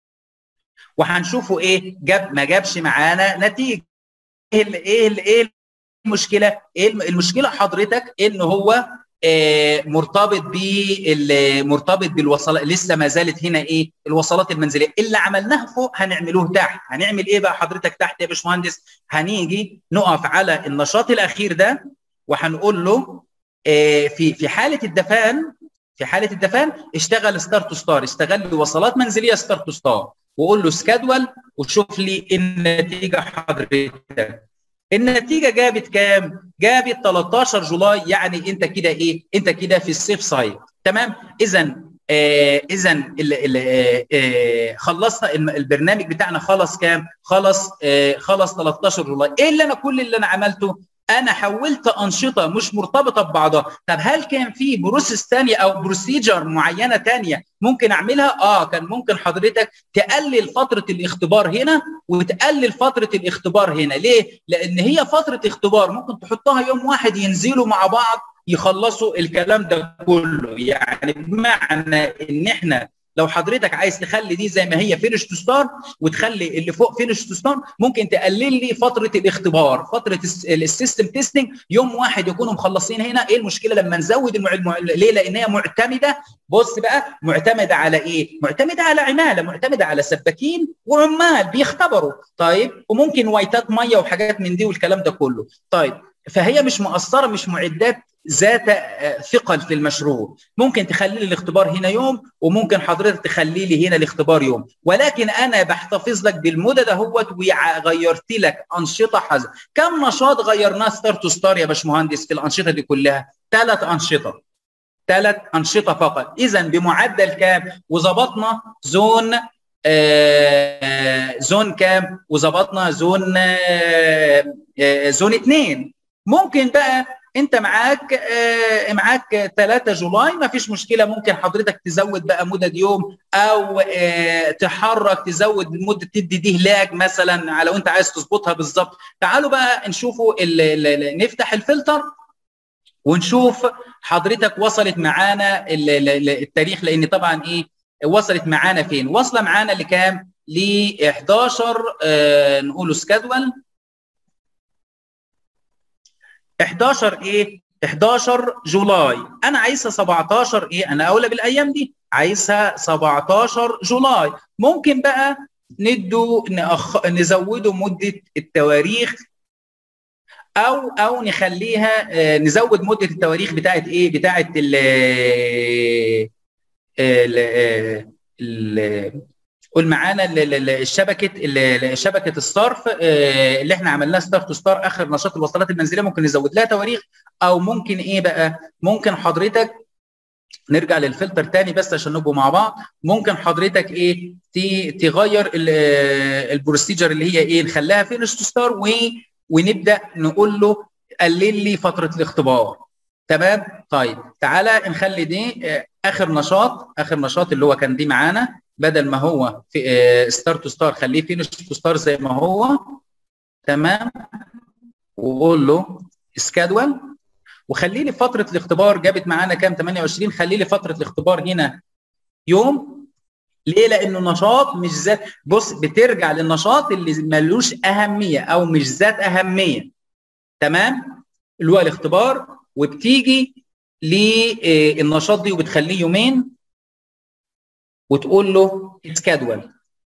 وهنشوفه ايه جاب ما جابش معانا نتيجه ايه ال ايه ال ايه المشكله ايه المشكله حضرتك ان هو آه مرتبط مرتبط بالوصلات لسه ما زالت هنا ايه الوصلات المنزليه اللي عملناه فوق هنعملوه تحت هنعمل ايه بقى حضرتك تحت يا باشمهندس هنيجي نقف على النشاط الاخير ده وهنقول له آه في في حاله الدفان في حاله الدفان اشتغل ستار تو ستار اشتغل لي وصلات منزليه ستار تو ستار وقول له سكادول وشوف لي النتيجه حضرتك النتيجه جابت كام جابت 13 جولاي يعني انت كده ايه انت كده في السيف سايد تمام اذا آه اذا آه خلصنا البرنامج بتاعنا خلص كام خلص آه خلص 13 جولاي ايه اللي انا كل اللي انا عملته انا حولت انشطه مش مرتبطه ببعضها طب هل كان في بروسيس ثانيه او بروسيجر معينه ثانيه ممكن اعملها اه كان ممكن حضرتك تقلل فتره الاختبار هنا وتقلل فتره الاختبار هنا ليه لان هي فتره اختبار ممكن تحطها يوم واحد ينزلوا مع بعض يخلصوا الكلام ده كله يعني بمعنى ان احنا لو حضرتك عايز تخلي دي زي ما هي فينش تو ستار وتخلي اللي فوق فينش تو ستار ممكن تقلل لي فتره الاختبار فتره السيستم تيستنج يوم واحد يكونوا مخلصين هنا ايه المشكله لما نزود المع... ليه لان هي معتمده بص بقى معتمده على ايه معتمده على عماله معتمده على سباكين وعمال بيختبروا طيب وممكن وايتات ميه وحاجات من دي والكلام ده كله طيب فهي مش مؤثره مش معدات ذات ثقل في المشروع ممكن تخلي لي الاختبار هنا يوم وممكن حضرتك تخلي لي هنا الاختبار يوم ولكن انا بحتفظ لك بالمدى دهوت وغيرت لك انشطه حذر كم نشاط غيرناه ستار تو ستار يا باشمهندس في الانشطه دي كلها ثلاث انشطه ثلاث انشطه فقط اذا بمعدل كام وظبطنا زون آه زون كام وظبطنا زون آه آه زون اثنين ممكن بقى انت معاك آه معاك 3 جولاي ما فيش مشكله ممكن حضرتك تزود بقى مدد يوم او آه تحرك تزود مده تدي دي هلاك مثلا لو انت عايز تظبطها بالظبط تعالوا بقى نشوفوا نفتح الفلتر ونشوف حضرتك وصلت معانا التاريخ لان طبعا ايه وصلت معانا فين واصله معانا لكام ل 11 آه نقوله سكادول 11 ايه 11 جولاي انا عايزها 17 ايه انا اولى بالايام دي عايزها 17 جولاي ممكن بقى ندو نأخ... نزودوا مده التواريخ او او نخليها آه، نزود مده التواريخ بتاعت ايه بتاعت ال ال ال قول معانا ال- ال- الشبكه ال- شبكه الصرف آه، اللي احنا عملناها ستار تو ستار اخر نشاط الوصلات المنزليه ممكن نزود لها تواريخ او ممكن ايه بقى ممكن حضرتك نرجع للفلتر تاني بس عشان نبقوا مع بعض ممكن حضرتك ايه ت- تغير ال- آه، البروسيجر اللي هي ايه نخليها فينش تو ستار ونبدا نقول له قلل لي فتره الاختبار تمام طيب تعالى نخلي دي آه، اخر نشاط اخر نشاط اللي هو كان دي معانا بدل ما هو في ستار تو ستار خليه فينش تو ستار زي ما هو تمام وقول له سكادول وخلي لي فتره الاختبار جابت معانا كام 28 خلي لي فتره الاختبار هنا يوم ليه؟ لانه نشاط مش ذات بص بترجع للنشاط اللي ملوش اهميه او مش ذات اهميه تمام؟ اللي هو الاختبار وبتيجي للنشاط دي وبتخليه يومين وتقول له سكادول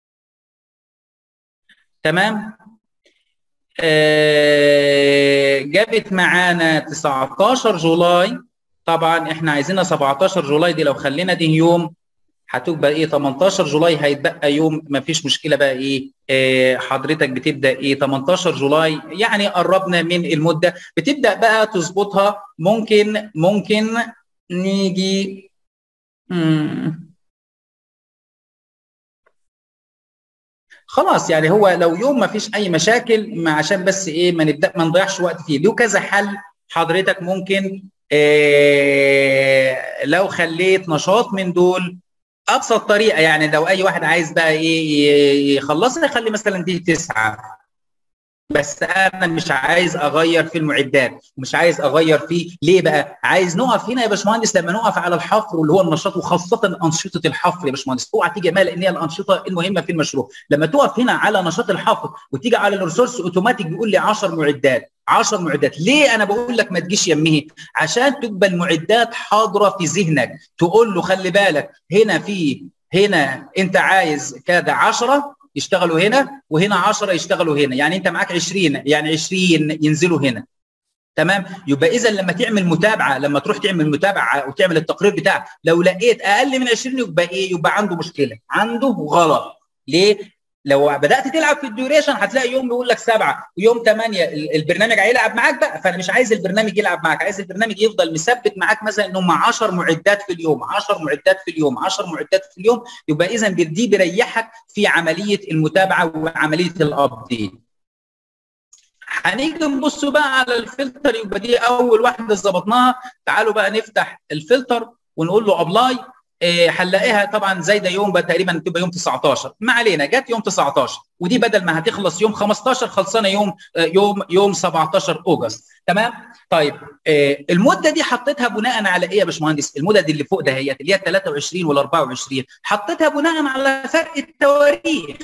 تمام؟ آه جابت معانا 19 جولاي طبعا احنا عايزينها 17 جولاي دي لو خلينا دي يوم هتبقى ايه 18 جولاي هيتبقى يوم ما فيش مشكله بقى ايه آه حضرتك بتبدا ايه 18 جولاي يعني قربنا من المده بتبدا بقى تظبطها ممكن ممكن نيجي مم. خلاص يعني هو لو يوم ما فيش اي مشاكل ما عشان بس ايه ما نبدا ما نضيعش وقت فيه له كذا حل حضرتك ممكن إيه لو خليت نشاط من دول ابسط طريقه يعني لو اي واحد عايز بقى ايه يخلصها يخلي مثلا دي تسعه بس انا مش عايز اغير في المعدات ومش عايز اغير فيه ليه بقى عايز نقف هنا يا باشمهندس لما نقف على الحفر واللي هو النشاط وخاصه انشطه الحفر يا باشمهندس اوعى تيجي مال ان هي الانشطه المهمه في المشروع لما تقف هنا على نشاط الحفر وتيجي على الريسورس اوتوماتيك بيقول لي 10 معدات 10 معدات ليه انا بقول لك ما تجيش يمه عشان تبقى المعدات حاضره في ذهنك تقول له خلي بالك هنا في هنا انت عايز كذا 10 يشتغلوا هنا وهنا 10 يشتغلوا هنا يعني انت معاك 20 يعني 20 ينزلوا هنا تمام يبقى اذا لما تعمل متابعه لما تروح تعمل متابعه وتعمل التقرير بتاعك لو لقيت اقل من 20 يبقى ايه يبقى عنده مشكله عنده غلط ليه لو بدات تلعب في الديوريشن هتلاقي يوم بيقول لك سبعه ويوم ثمانيه البرنامج هيلعب معاك بقى فانا مش عايز البرنامج يلعب معاك عايز البرنامج يفضل مثبت معاك مثلا ان هم 10 معدات في اليوم 10 معدات في اليوم 10 معدات في اليوم يبقى اذا دي بيريحك في عمليه المتابعه وعمليه الابديت هنيجي نبص بقى على الفلتر يبقى دي اول واحده ظبطناها تعالوا بقى نفتح الفلتر ونقول له ابلاي هنلاقيها طبعا زايده يوم بقى تقريبا تبقى يوم 19 ما علينا جت يوم 19 ودي بدل ما هتخلص يوم 15 خلصانه يوم يوم يوم 17 اوغست تمام طيب المده دي حطيتها بناء على ايه يا باشمهندس المدد اللي فوق دهيت اللي هي 23 وال 24 حطيتها بناء على فرق التواريخ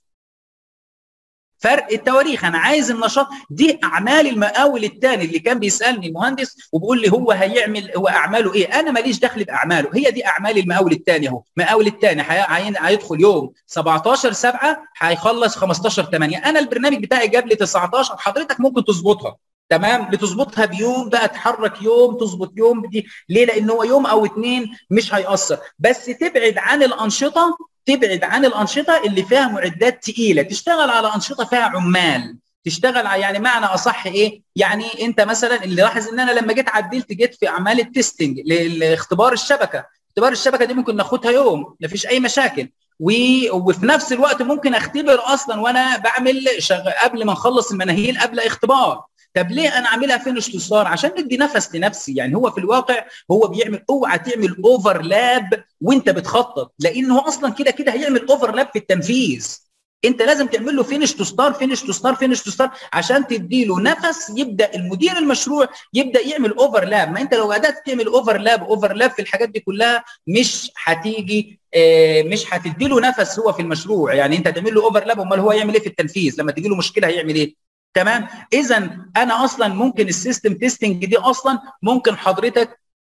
فرق التواريخ انا عايز النشاط دي اعمال المقاول الثاني اللي كان بيسالني المهندس وبيقول لي هو هيعمل هو اعماله ايه انا ماليش دخل باعماله هي دي اعمال المقاول الثاني اهو مقاول الثاني هيدخل يوم 17 7 هيخلص 15 8 انا البرنامج بتاعي جاب لي 19 حضرتك ممكن تظبطها تمام بتظبطها بيوم بقى تحرك يوم تظبط يوم دي ليه لان هو يوم او اتنين مش هيأثر بس تبعد عن الانشطه تبعد عن الانشطه اللي فيها معدات تقيله تشتغل على انشطه فيها عمال تشتغل يعني معنى اصح ايه يعني انت مثلا اللي لاحظ ان انا لما جيت عدلت جيت في اعمال التستنج لاختبار الشبكه اختبار الشبكه دي ممكن ناخدها يوم مفيش اي مشاكل وفي نفس الوقت ممكن اختبر اصلا وانا بعمل شغ... قبل ما نخلص المناهيل قبل اختبار طب ليه انا عاملها فين اشتصار عشان ندي نفس لنفسي يعني هو في الواقع هو بيعمل اوعى تعمل اوفرلاب وانت بتخطط لان هو اصلا كده كده هيعمل اوفرلاب في التنفيذ انت لازم تعمل له فينش تو ستار فينش تو ستار فينش تو ستار عشان تدي له نفس يبدا المدير المشروع يبدا يعمل اوفرلاب ما انت لو بدات تعمل اوفرلاب اوفرلاب في الحاجات دي كلها مش هتيجي اه مش هتدي له نفس هو في المشروع يعني انت تعمل له اوفرلاب امال هو يعمل ايه في التنفيذ لما تجي له مشكله هيعمل ايه تمام اذا انا اصلا ممكن السيستم تيستنج دي اصلا ممكن حضرتك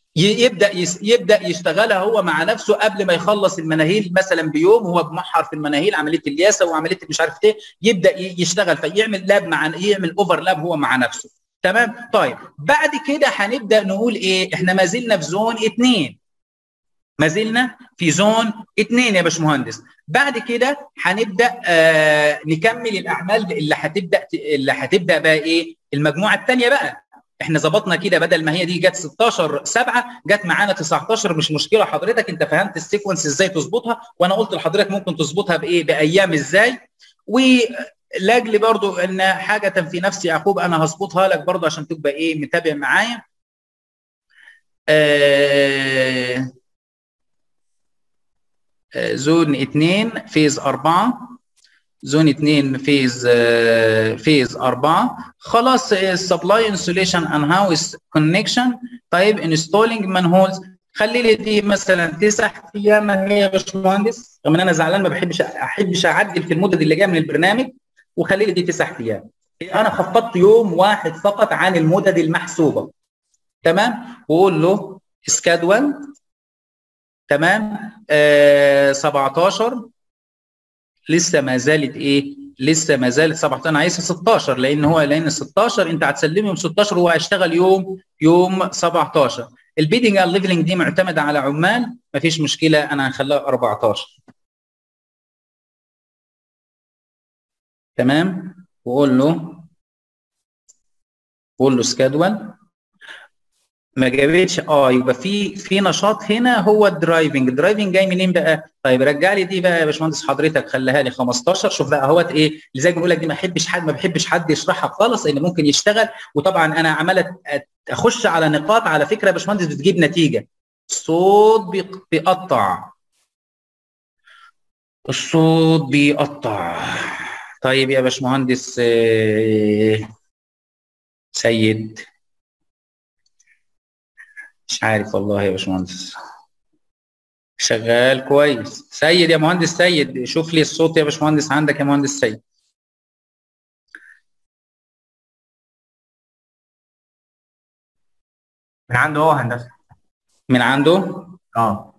يبدا يبدا يشتغلها هو مع نفسه قبل ما يخلص المناهيل مثلا بيوم هو بمحر في المناهيل عمليه الياسه وعمليه مش عارف ايه يبدا يشتغل فيعمل لاب مع يعمل اوفرلاب هو مع نفسه تمام طيب بعد كده هنبدا نقول ايه احنا ما زلنا في زون اثنين ما زلنا في زون اثنين يا باشمهندس بعد كده هنبدا آه نكمل الاعمال اللي هتبدا اللي هتبدا بقى ايه المجموعه الثانيه بقى احنا ظبطنا كده بدل ما هي دي جت 16 7 جت معانا 19 مش مشكله حضرتك انت فهمت السيكونس ازاي تظبطها وانا قلت لحضرتك ممكن تظبطها بايه بايام ازاي ولاجل برضو ان حاجه في نفس يعقوب انا هظبطها لك برضو عشان تبقى ايه متابع معايا آه زون 2 فيز 4 زون 2 فيز فيز 4 خلاص السبلاي انسوليشن ان هاوس كونكشن طيب انستولينج مانهولز خلي لي دي مثلا تسع ايام هي يا باشمهندس رغم ان انا زعلان ما بحبش احبش اعدل في المدد اللي جايه من البرنامج وخلي لي دي تسع ايام انا خفضت يوم واحد فقط عن المدد المحسوبه تمام واقول له سكادول تمام آه 17 لسه ما زالت ايه لسه ما زالت 17 انا عايزها 16 لان هو لان 16 انت هتسلمه يوم 16 وهو هيشتغل يوم يوم 17 البيدنج اند ليفلنج دي معتمده على عمال مفيش مشكله انا هخليها 14 تمام وقول له قول له سكادول ما جابتش اه يبقى في في نشاط هنا هو الدرايفنج الدرايفنج جاي منين بقى طيب رجع لي دي بقى يا باشمهندس حضرتك خليها لي 15 شوف بقى اهوت ايه زي ما بقول لك دي ما بحبش حد ما بحبش حد يشرحها خالص لان ممكن يشتغل وطبعا انا عمال اخش على نقاط على فكره يا باشمهندس بتجيب نتيجه الصوت بيقطع الصوت بيقطع طيب يا باشمهندس سيد مش عارف والله يا باشمهندس شغال كويس سيد يا مهندس سيد شوف لي الصوت يا باشمهندس عندك يا مهندس سيد من عنده هو هندسه من عنده اه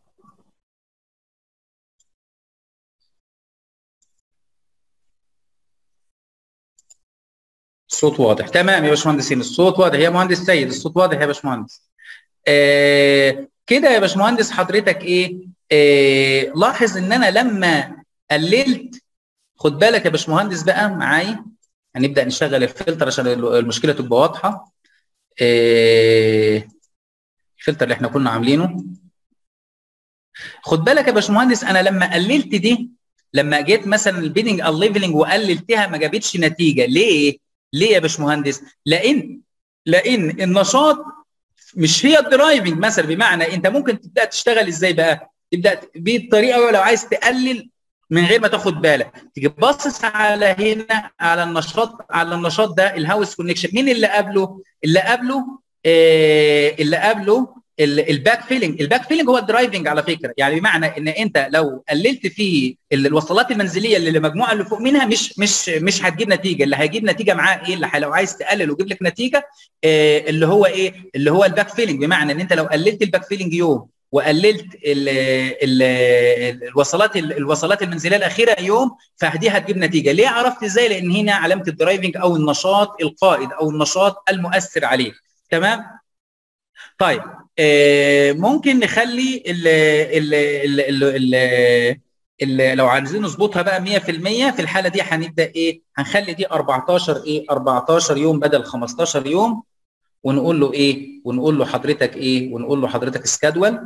الصوت واضح تمام يا باشمهندسين الصوت واضح يا مهندس سيد الصوت واضح يا باشمهندس آه كده يا باشمهندس حضرتك ايه آه لاحظ ان انا لما قللت خد بالك يا باشمهندس بقى معايا هنبدا نشغل الفلتر عشان المشكله تبقى واضحه آه الفلتر اللي احنا كنا عاملينه خد بالك يا باشمهندس انا لما قللت دي لما جيت مثلا البيدنج الليفلنج وقللتها ما جابتش نتيجه ليه؟ ليه يا باشمهندس؟ لان لان النشاط مش هي الدرايفنج مثلا بمعنى انت ممكن تبدا تشتغل ازاي بقى؟ تبدا بالطريقه لو عايز تقلل من غير ما تاخد بالك تيجي باصص على هنا على النشاط على النشاط ده الهاوس كونكشن مين اللي قبله؟ اللي قبله آه اللي قبله الباك فيلنج الباك فيلنج هو الدرايفنج على فكره يعني بمعنى ان انت لو قللت في الوصلات المنزليه اللي المجموعه اللي فوق منها مش مش مش هتجيب نتيجه اللي هيجيب نتيجه معاه ايه اللي لو عايز تقلل ويجيب لك نتيجه آه اللي هو ايه اللي هو الباك فيلنج بمعنى ان انت لو قللت الباك فيلنج يوم وقللت ال ال الوصلات الوصلات المنزليه الاخيره يوم فدي هتجيب نتيجه ليه عرفت ازاي لان هنا علامه الدرايفنج او النشاط القائد او النشاط المؤثر عليه تمام طيب آه ممكن نخلي ال ال ال ال ال ال لو عايزين نظبطها بقى 100% في الحاله دي هنبدا ايه هنخلي دي 14 ايه 14 يوم بدل 15 يوم ونقول له ايه ونقول له حضرتك ايه ونقول له حضرتك سكادول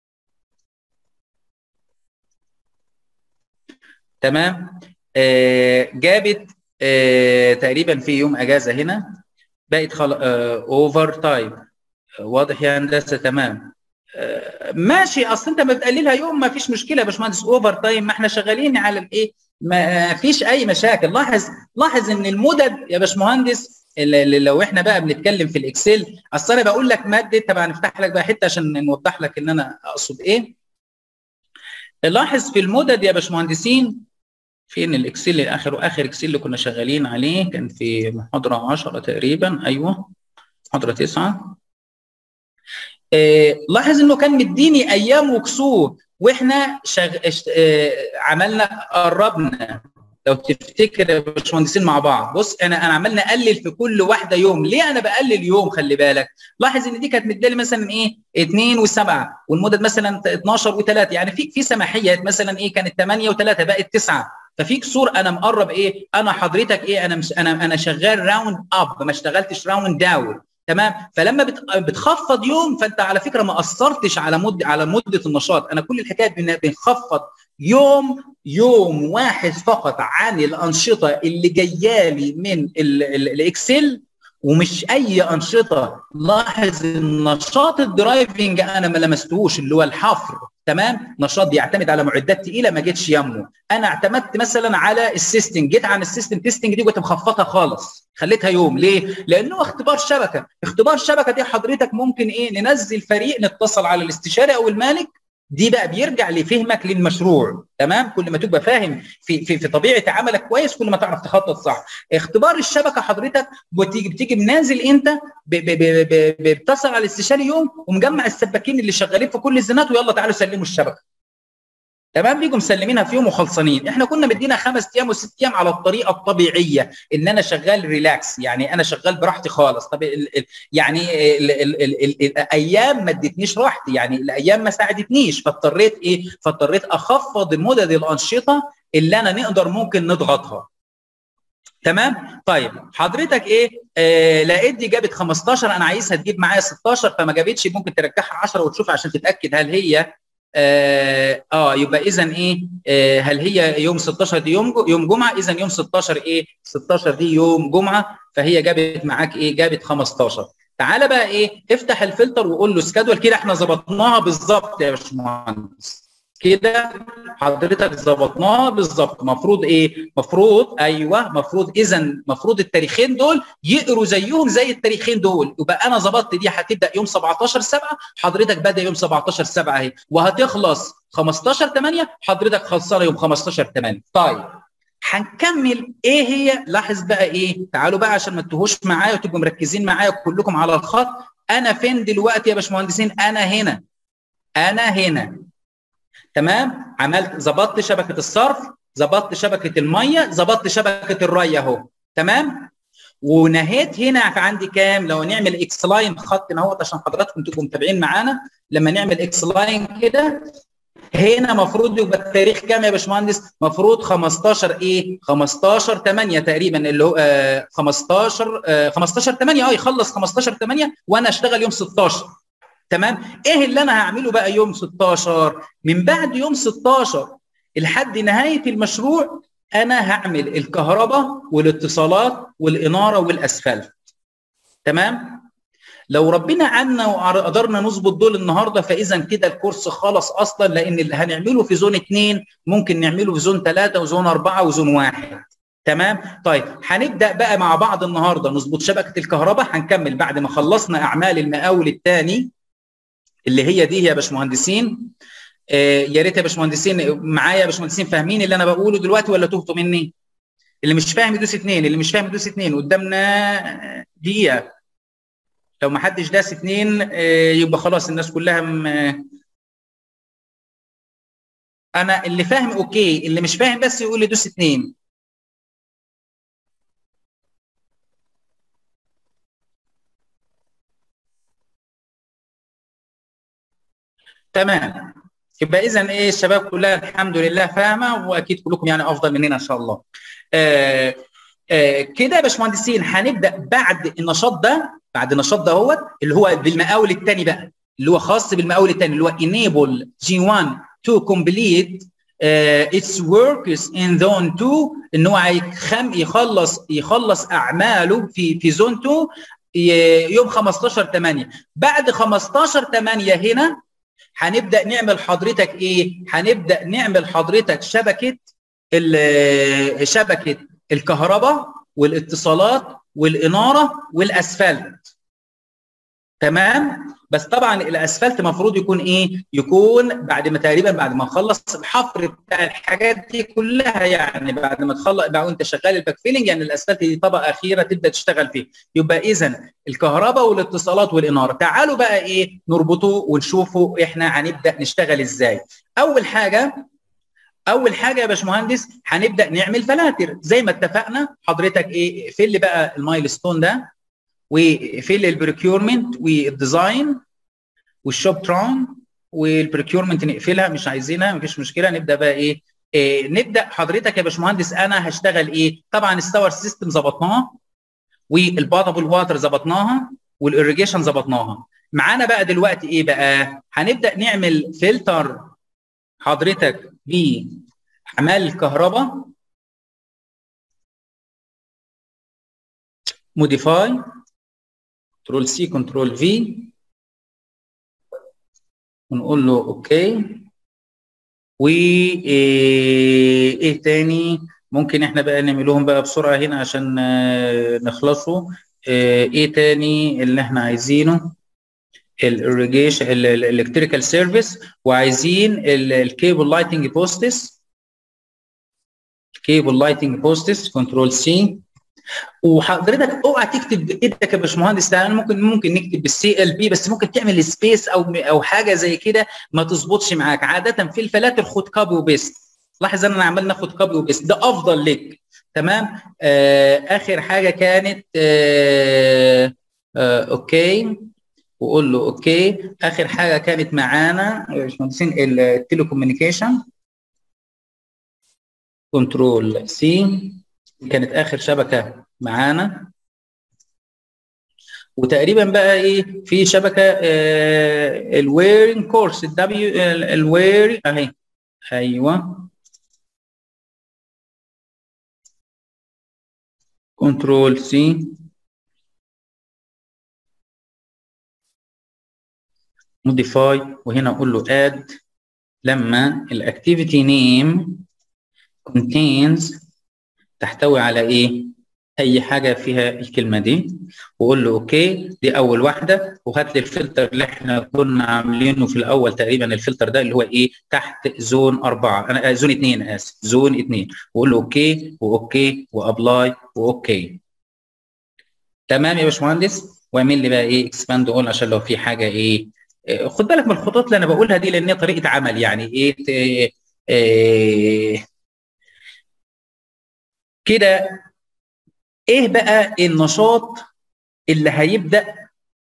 تمام آه جابت آه تقريبا في يوم اجازه هنا بقت خل... آه اوفر تايم واضح يا هندسه تمام آه ماشي اصل انت ما بتقللها يوم ما فيش مشكله يا باشمهندس اوفر تايم ما احنا شغالين على الايه ما فيش اي مشاكل لاحظ لاحظ ان المدد يا باشمهندس اللي لو احنا بقى بنتكلم في الاكسل اصل انا بقول لك ماده طبعا نفتح لك بقى حته عشان نوضح لك ان انا اقصد ايه لاحظ في المدد يا باشمهندسين فين الاكسل الاخر اخر اكسل اللي كنا شغالين عليه كان في محاضره 10 تقريبا ايوه محاضره 9 آه لاحظ انه كان مديني ايام وكسور واحنا شغ... آه عملنا قربنا لو تفتكر يا باشمهندسين مع بعض بص انا انا عمال نقلل في كل واحده يوم ليه انا بقلل يوم خلي بالك لاحظ ان دي كانت مدالي مثلا ايه 2 و7 والمدد مثلا 12 و3 يعني في في سماحيه مثلا ايه كانت 8 و3 بقت 9 ففي كسور انا مقرب ايه انا حضرتك ايه انا مش انا انا شغال راوند اب ما اشتغلتش راوند داون تمام فلما بتخفض يوم فانت على فكره ما اثرتش على مد على مده النشاط انا كل الحكايه بنخفض يوم يوم واحد فقط عن الانشطه اللي جايه لي من الاكسل ومش اي انشطه لاحظ النشاط الدرايفنج انا ما لمستهوش اللي هو الحفر تمام نشاط بيعتمد على معدات تقيله ما جيتش يمه انا اعتمدت مثلا على السيستم جيت عن السيستم تيستنج دي كنت مخفضها خالص خليتها يوم ليه لانه اختبار شبكه اختبار الشبكه دي حضرتك ممكن ايه ننزل فريق نتصل على الاستشاري او المالك دي بقى بيرجع لفهمك للمشروع تمام كل ما تبقى فاهم في في, في طبيعه عملك كويس كل ما تعرف تخطط صح اختبار الشبكه حضرتك بتيجي بتيجي نازل انت بتصل على الاستشاري يوم ومجمع السباكين اللي شغالين في كل الزنات ويلا تعالوا سلموا الشبكه تمام بيجوا مسلمينها في يوم وخلصانين احنا كنا مدينا خمس ايام وست ايام على الطريقه الطبيعيه ان انا شغال ريلاكس يعني انا شغال براحتي خالص طب ال ال يعني ال ال ال ال الايام ما ادتنيش راحتي يعني الايام ما ساعدتنيش فاضطريت ايه فاضطريت اخفض مدد الانشطه اللي انا نقدر ممكن نضغطها تمام طيب حضرتك ايه آه لقيت دي جابت 15 انا عايزها تجيب معايا 16 فما جابتش ممكن ترجعها 10 وتشوف عشان تتاكد هل هي اه, آه يبقى اذا ايه آه هل هي يوم 16 دي يوم يوم جمعه اذا يوم 16 ايه 16 دي يوم جمعه فهي جابت معاك ايه جابت 15 تعالى بقى ايه افتح الفلتر وقول له سكادول كده احنا ظبطناها بالظبط يا باشمهندس كده حضرتك ظبطناها بالظبط مفروض ايه مفروض ايوه مفروض اذا مفروض التاريخين دول يقروا زيهم زي التاريخين دول يبقى انا ظبطت دي هتبدا يوم 17 7 حضرتك بدا يوم 17 7 اهي وهتخلص 15 8 حضرتك خلصانه يوم 15 8 طيب هنكمل ايه هي لاحظ بقى ايه تعالوا بقى عشان ما تتوهوش معايا وتبقوا مركزين معايا كلكم على الخط انا فين دلوقتي يا باشمهندسين انا هنا انا هنا تمام عملت ظبطت شبكه الصرف ظبطت شبكه الميه ظبطت شبكه الري اهو تمام ونهيت هنا في عندي كام لو نعمل اكس لاين خط اهوت عشان حضراتكم تبقوا متابعين معانا لما نعمل اكس لاين كده هنا مفروض يبقى التاريخ كام يا باشمهندس؟ مفروض 15 ايه؟ 15 8 تقريبا اللي هو آه 15 آه 15 8 اه يخلص 15 8 وانا اشتغل يوم 16 تمام ايه اللي انا هعمله بقى يوم 16 من بعد يوم 16 لحد نهايه المشروع انا هعمل الكهرباء والاتصالات والاناره والاسفلت تمام لو ربنا عنا وقدرنا نظبط دول النهارده فاذا كده الكورس خلص اصلا لان اللي هنعمله في زون 2 ممكن نعمله في زون 3 وزون 4 وزون 1 تمام طيب هنبدا بقى مع بعض النهارده نظبط شبكه الكهرباء هنكمل بعد ما خلصنا اعمال المقاول الثاني اللي هي دي يا باشمهندسين آه يا ريت يا باشمهندسين معايا يا باشمهندسين فاهمين اللي انا بقوله دلوقتي ولا تهتوا مني؟ اللي مش فاهم يدوس اثنين اللي مش فاهم يدوس اثنين قدامنا دقيقه لو ما حدش داس اثنين آه يبقى خلاص الناس كلها م... انا اللي فاهم اوكي اللي مش فاهم بس يقول لي دوس اثنين تمام يبقى اذا ايه الشباب كلها الحمد لله فاهمه واكيد كلكم يعني افضل مننا ان شاء الله. آه آه كده يا باشمهندسين هنبدا بعد النشاط ده بعد النشاط ده هو اللي هو بالمقاول الثاني بقى اللي هو خاص بالمقاول الثاني اللي هو enable G1 to complete uh, its works in zone 2 ان هو يخلص يخلص اعماله في في زون 2 يوم 15 8 بعد 15 8 هنا هنبدا نعمل حضرتك ايه هنبدا نعمل حضرتك شبكه شبكه الكهرباء والاتصالات والاناره والاسفلت تمام بس طبعا الاسفلت المفروض يكون ايه يكون بعد ما تقريبا بعد ما نخلص الحفر بتاع الحاجات دي كلها يعني بعد ما تخلص بقى وانت شغال الباك فيلنج يعني الاسفلت دي طبقه اخيره تبدا تشتغل فيه يبقى اذا الكهرباء والاتصالات والاناره تعالوا بقى ايه نربطه ونشوفه احنا هنبدا نشتغل ازاي اول حاجه اول حاجه يا باشمهندس هنبدا نعمل فلاتر زي ما اتفقنا حضرتك ايه فل بقى المايلستون ده وفل البريكيورمنت والديزاين والشوب ترون والبريكيورمنت نقفلها مش عايزينها مفيش مشكله نبدا بقى ايه, إيه نبدا حضرتك يا باشمهندس انا هشتغل ايه طبعا الستاور سيستم ظبطناها والباتبل واتر ظبطناها والاريجيشن ظبطناها معانا بقى دلوقتي ايه بقى هنبدا نعمل فلتر حضرتك باعمال الكهرباء موديفاي كنترول سي كنترول في ونقول له اوكي و ايه تاني ممكن احنا بقى نعملهم بقى بسرعه هنا عشان نخلصوا ايه تاني اللي احنا عايزينه الاريجيشن الالكتريكال سيرفيس وعايزين الكيبل لايتنج بوستس كيبل لايتنج بوستس كنترول سي وحضرتك اوعى تكتب بايدك يا باشمهندس لان ممكن ممكن نكتب بالسي ال بي بس ممكن تعمل سبيس او او حاجه زي كده ما تظبطش معاك عاده في الفلاتر خد كوبي وبيست لاحظ ان انا عمال ناخد كوبي وبيست ده افضل لك تمام آه اخر حاجه كانت آه آه اوكي وقول له اوكي اخر حاجه كانت معانا يا باشمهندسين التليكوميونيكيشن كنترول سي كانت اخر شبكه معانا وتقريبا بقى ايه في شبكه آه الويرنج كورس الدبليو الوير اهي ايوه كنترول سي موديفاي وهنا اقول له اد لما الاكتيفيتي نيم contains تحتوي على ايه اي حاجه فيها الكلمه دي واقول له اوكي دي اول واحده وهات لي الفلتر اللي احنا كنا عاملينه في الاول تقريبا الفلتر ده اللي هو ايه تحت زون أربعة انا زون اثنين اسف زون اثنين واقول له اوكي واوكي وابلاي واوكي تمام يا باشمهندس واعمل لي بقى ايه اكسباند اول عشان لو في حاجه ايه خد بالك من الخطوط اللي انا بقولها دي لان هي طريقه عمل يعني ايه, إيه, إيه كده ايه بقى النشاط اللي هيبدا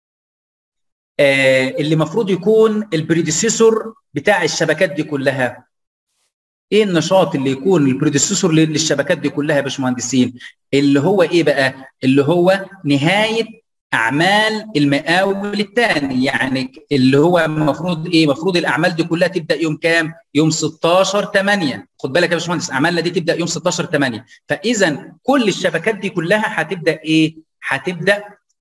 آه اللي المفروض يكون البريديسيسور بتاع الشبكات دي كلها ايه النشاط اللي يكون البريديسيسور للشبكات دي كلها يا باشمهندسين اللي هو ايه بقى اللي هو نهايه اعمال المقاول الثاني يعني اللي هو المفروض ايه المفروض الاعمال دي كلها تبدا يوم كام يوم 16 8 خد بالك يا باشمهندس اعمالنا دي تبدا يوم 16 8 فاذا كل الشبكات دي كلها هتبدا ايه هتبدا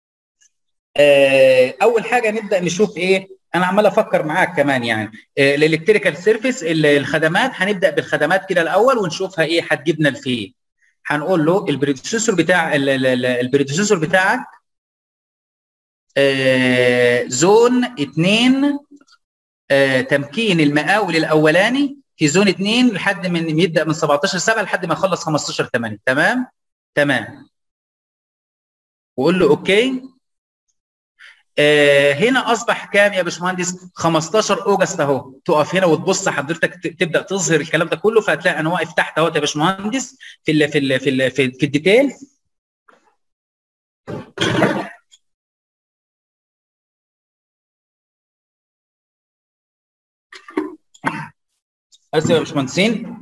آه اول حاجه نبدا نشوف ايه انا عمال افكر معاك كمان يعني الالكتريكال سيرفيس الخدمات هنبدا بالخدمات كده الاول ونشوفها ايه هتجيبنا لفين هنقول له البريديسيسور بتاع البريديسيسور بتاعك آه زون 2 آه تمكين المقاول الاولاني في زون 2 لحد من يبدا من 17 7 لحد ما يخلص 15 8 تمام تمام وقول له اوكي آه هنا اصبح كام يا باشمهندس 15 اوجست اهو تقف هنا وتبص حضرتك تبدا تظهر الكلام ده كله فهتلاقي انا واقف تحت اهوت يا باشمهندس في ال في ال في ال في, في الديتيل اسف يا باشمهندسين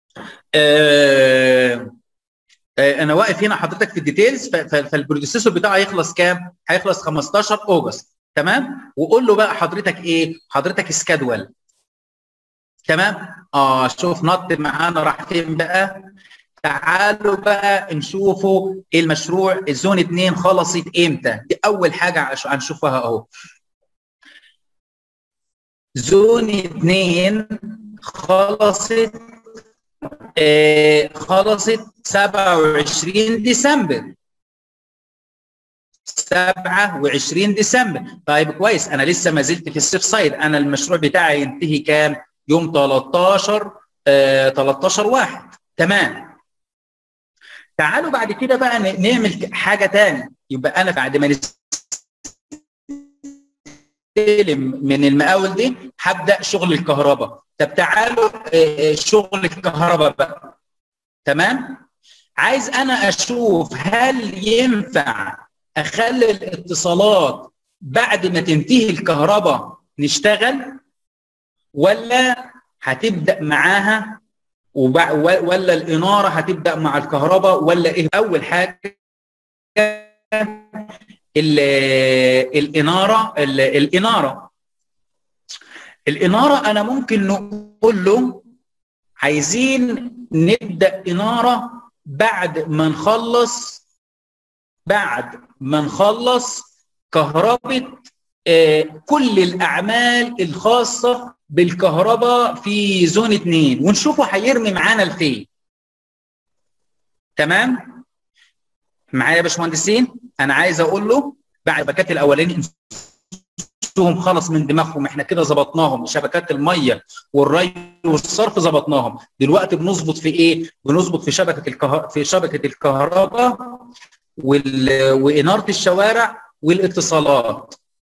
آه آه انا واقف هنا حضرتك في الديتيلز فالبروديسيسور بتاعه هيخلص كام؟ هيخلص 15 اوجست تمام؟ وقول له بقى حضرتك ايه؟ حضرتك سكادول تمام؟ اه شوف نط معانا راح فين بقى؟ تعالوا بقى نشوفوا المشروع الزون 2 خلصت امتى؟ دي اول حاجه هنشوفها اهو. زون 2 خلصت آه خلصت 27 ديسمبر 27 ديسمبر طيب كويس انا لسه ما زلت في السيف سايد انا المشروع بتاعي ينتهي كام يوم 13 آه 13 واحد تمام تعالوا بعد كده بقى نعمل حاجه ثانيه يبقى انا بعد ما نستلم من المقاول دي هبدا شغل الكهرباء طب تعالوا آه شغل الكهرباء بقى تمام عايز انا اشوف هل ينفع اخلي الاتصالات بعد ما تنتهي الكهرباء نشتغل ولا هتبدا معاها ولا الاناره هتبدا مع الكهرباء ولا ايه اول حاجه الاناره الاناره الاناره انا ممكن نقول له عايزين نبدا اناره بعد ما نخلص بعد ما نخلص كهرباء آه كل الاعمال الخاصه بالكهرباء في زون 2 ونشوفه هيرمي معانا لفين تمام معايا يا باشمهندسين انا عايز اقول له بعد الشبكات الاولانيه نفسهم خلص من دماغهم احنا كده ظبطناهم شبكات الميه والري والصرف ظبطناهم دلوقتي بنظبط في ايه بنظبط في شبكه الكه... في شبكه الكهرباء وال... واناره الشوارع والاتصالات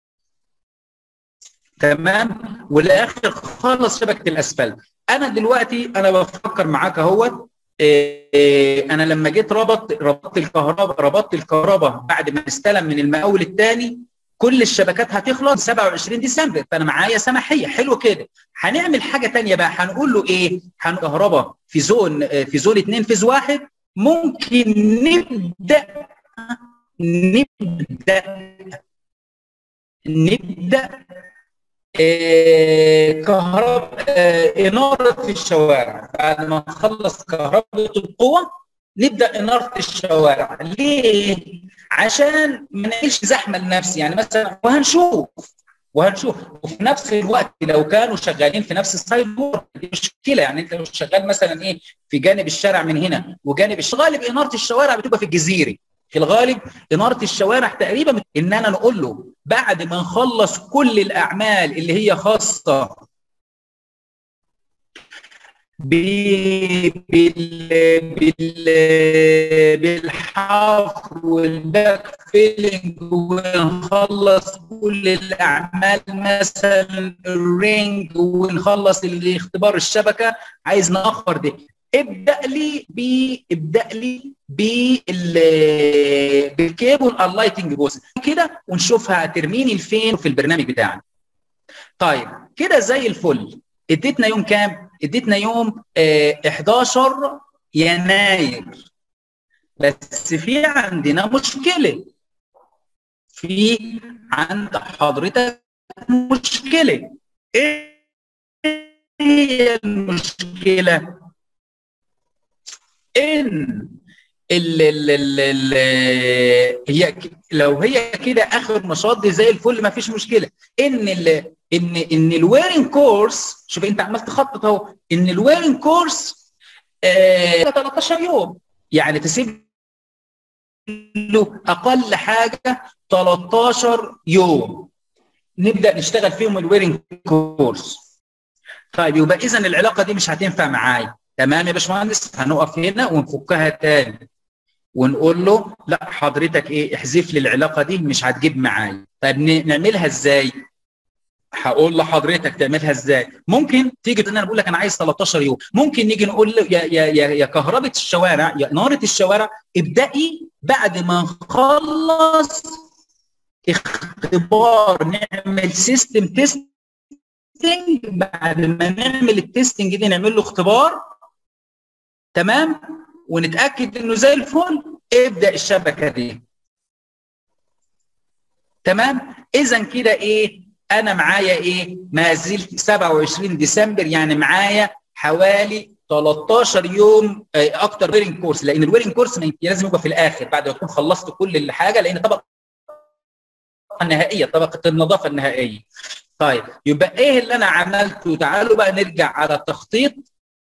تمام والاخر خلص شبكه الاسفلت انا دلوقتي انا بفكر معاك اهوت إيه انا لما جيت ربط ربطت الكهرباء ربطت الكهرباء بعد ما استلم من المقاول الثاني كل الشبكات هتخلص 27 ديسمبر فانا معايا سماحيه حلو كده هنعمل حاجه ثانيه بقى هنقول له ايه كهرباء في زون في زون 2 فيز واحد ممكن نبدا نبدا نبدا إيه كهرباء إيه اناره في الشوارع بعد ما نخلص كهرباء القوه نبدا اناره الشوارع ليه عشان ما نعيش زحمه لنفسي يعني مثلا وهنشوف وهنشوف وفي نفس الوقت لو كانوا شغالين في نفس السايد بورد دي مشكله يعني انت لو شغال مثلا ايه في جانب الشارع من هنا وجانب غالب اناره الشوارع بتبقى في الجزيري في الغالب اناره الشوارع تقريبا ان انا نقول له بعد ما نخلص كل الاعمال اللي هي خاصه بال بال بالحفر والباك فيلنج ونخلص كل الاعمال مثلا الرينج ونخلص اختبار الشبكه عايز ناخر ده ابدا لي ب ابدا لي بالكيبل اللايتنج بوست كده ونشوفها ترميني لفين في البرنامج بتاعنا طيب كده زي الفل اديتنا يوم كام اديتنا يوم اه 11 يناير بس في عندنا مشكله في عند حضرتك مشكله ايه هي المشكله ان ال ال ال ال هي لو هي كده اخر نشاط دي زي الفل ما فيش مشكله ان ال ان ان الويرنج كورس شوف انت عمال تخطط اهو ان الويرنج كورس آه 13 يوم يعني تسيب له اقل حاجه 13 يوم نبدا نشتغل فيهم الويرنج كورس طيب يبقى اذا العلاقه دي مش هتنفع معايا تمام يا باشمهندس هنقف هنا ونفكها تاني ونقول له لا حضرتك ايه احذف لي العلاقه دي مش هتجيب معايا طيب نعملها ازاي هقول لحضرتك تعملها ازاي ممكن تيجي انا بقول لك انا عايز 13 يوم ممكن نيجي نقول له يا يا يا, يا كهرباء الشوارع يا اناره الشوارع ابدأي بعد ما نخلص اختبار نعمل سيستم تيستنج بعد ما نعمل التيستنج دي نعمل له اختبار تمام ونتاكد انه زي الفل ابدا الشبكه دي تمام اذا كده ايه انا معايا ايه ما زلت 27 ديسمبر يعني معايا حوالي 13 يوم اكتر ويرنج كورس لان الويرنج كورس لازم يبقى في الاخر بعد ما تكون خلصت كل الحاجه لان طبقه النهائيه طبقه النظافه النهائيه طيب يبقى ايه اللي انا عملته تعالوا بقى نرجع على التخطيط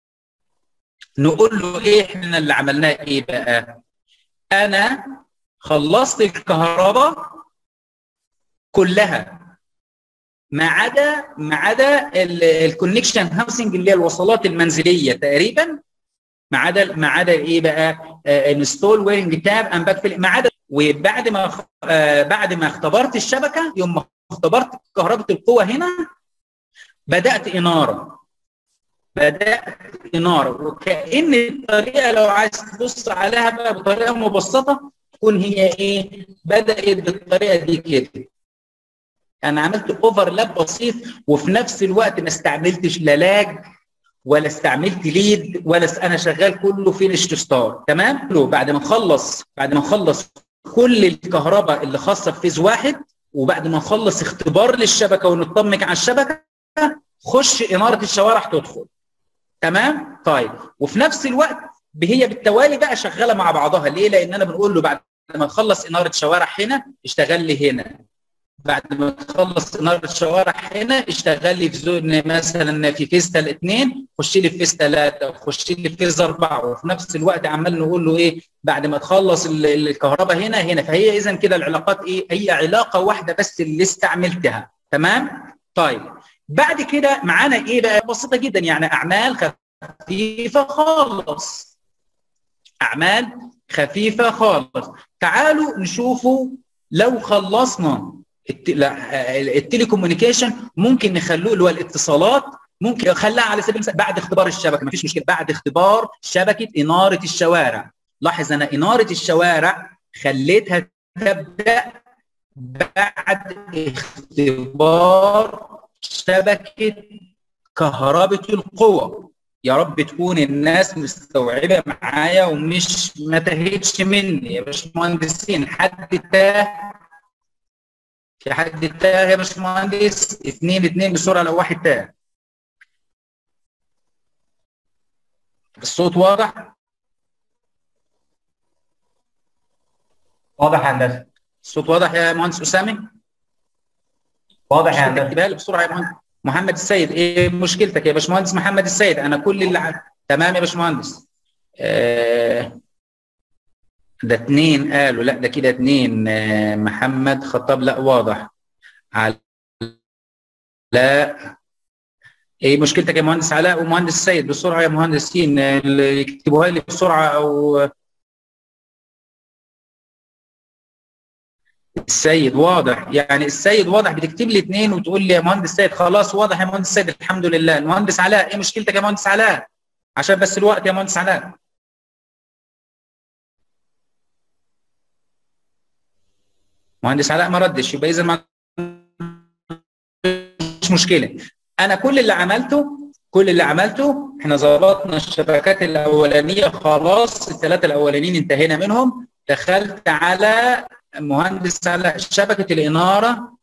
نقول له ايه احنا اللي عملناه ايه بقى انا خلصت الكهرباء كلها ما عدا ما عدا الكونكشن هاوسنج اللي هي الوصلات المنزليه تقريبا ما عدا ما عدا ايه بقى انستول ويرنج تاب اند باك ما عدا وبعد ما آه بعد ما اختبرت الشبكه يوم ما اختبرت كهرباء القوه هنا بدات اناره بدات اناره وكان الطريقه لو عايز تبص عليها بقى بطريقه مبسطه تكون هي ايه بدات بالطريقه دي كده انا عملت اوفرلاب بسيط وفي نفس الوقت ما استعملتش لا لاج ولا استعملت ليد ولا انا شغال كله فينش تو ستار تمام بعد ما نخلص بعد ما نخلص كل الكهرباء اللي خاصه بفيز واحد وبعد ما نخلص اختبار للشبكه ونطمك على الشبكه خش اناره الشوارع تدخل تمام طيب وفي نفس الوقت هي بالتوالي بقى شغاله مع بعضها ليه لان انا بنقول له بعد ما نخلص اناره شوارع هنا اشتغل لي هنا بعد ما تخلص اناره الشوارع هنا اشتغل لي في زون مثلا في فيزتا اثنين خش لي في فيزتا ثلاثه خش لي في فيز اربعه وفي نفس الوقت عمال نقول له ايه بعد ما تخلص الكهرباء هنا هنا فهي اذا كده العلاقات ايه هي علاقه واحده بس اللي استعملتها تمام طيب بعد كده معانا ايه بقى بسيطه جدا يعني اعمال خفيفه خالص اعمال خفيفه خالص تعالوا نشوفوا لو خلصنا التليكومونيكيشن ممكن نخلوه اللي هو الاتصالات ممكن خلاها على سبيل المثال بعد اختبار الشبكه مفيش مشكله بعد اختبار شبكه اناره الشوارع لاحظ انا اناره الشوارع خليتها تبدا بعد اختبار شبكه كهرباء القوى يا رب تكون الناس مستوعبه معايا ومش ما تهتش مني يا باشمهندسين حد تاه في حد تاه يا باشمهندس اثنين اثنين بسرعه لو واحد تاه الصوت واضح؟ واضح يا هندسه الصوت واضح يا مهندس اسامه؟ واضح يا هندسه اكتبها لي بسرعه يا مهندس محمد السيد ايه مشكلتك يا باشمهندس محمد السيد انا كل اللي ع... تمام يا باشمهندس آه ده اثنين قالوا لا ده كده اثنين آه محمد خطاب لا واضح على لا ايه مشكلتك يا مهندس علاء ومهندس السيد بسرعه يا مهندسين يكتبوها لي بسرعه او السيد واضح يعني السيد واضح بتكتب لي اثنين وتقول لي يا مهندس سيد خلاص واضح يا مهندس سيد الحمد لله المهندس علاء ايه مشكلتك يا مهندس علاء عشان بس الوقت يا مهندس علاء مهندس علاء ما ردش يبقى اذا ما مش مشكله انا كل اللي عملته كل اللي عملته احنا ظبطنا الشبكات الاولانيه خلاص الثلاثه الاولانيين انتهينا منهم دخلت على مهندس على شبكه الاناره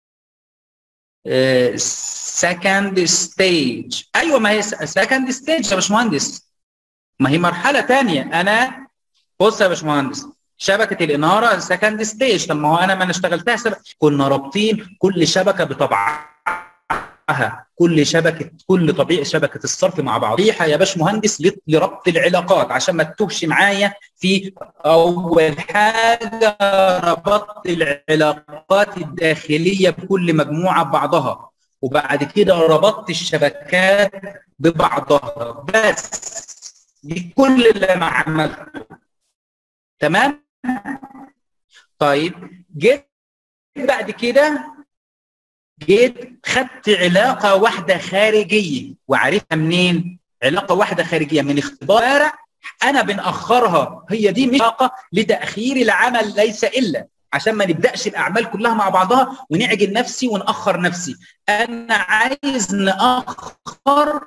سكند ستيج ايوه ما هي سكند ستيج يا باشمهندس ما هي مرحله ثانيه انا بص يا باشمهندس شبكه الاناره سكند ستيج طب ما هو انا ما انا اشتغلتها سبق. كنا رابطين كل شبكه بطبعها كل شبكه كل طبيعه شبكه الصرف مع بعضيها يا باشمهندس لربط العلاقات عشان ما تتوهش معايا في اول حاجه ربطت العلاقات الداخليه بكل مجموعه ببعضها وبعد كده ربطت الشبكات ببعضها بس دي كل اللي انا عملته تمام طيب جيت بعد كده جيت خدت علاقه واحده خارجيه وعرفتها منين؟ علاقه واحده خارجيه من اختبار انا بنأخرها هي دي مش علاقه لتأخير العمل ليس الا عشان ما نبداش الاعمال كلها مع بعضها ونعجل نفسي ونأخر نفسي انا عايز نأخر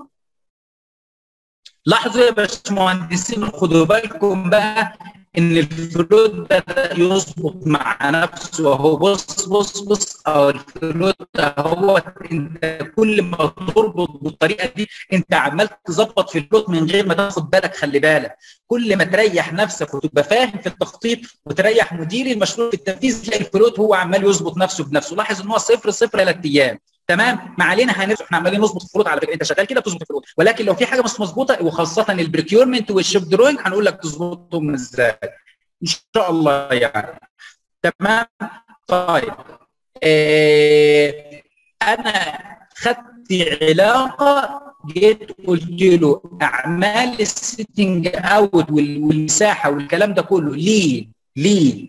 لاحظوا يا باشمهندسين خدوا بالكم بقى ان الفلوت بدا يظبط مع نفسه وهو بص بص بص او الفلوت هو انت كل ما تربط بالطريقه دي انت عمال تظبط في الفلوت من غير ما تاخد بالك خلي بالك كل ما تريح نفسك وتبقى فاهم في التخطيط وتريح مدير المشروع في التنفيذ تلاقي الفلوت هو عمال يظبط نفسه بنفسه لاحظ ان هو صفر صفر ثلاث ايام تمام ما علينا هنفس احنا عمالين نظبط الفلوت على فكره انت شغال كده بتظبط الفلوت ولكن لو في حاجه مش مظبوطه وخاصه البريكيورمنت والشيب دروينج هنقول لك تظبطهم ازاي ان شاء الله يعني تمام طيب آه انا خدت علاقه جيت قلت له اعمال السيتنج اوت والمساحه والكلام ده كله ليه ليه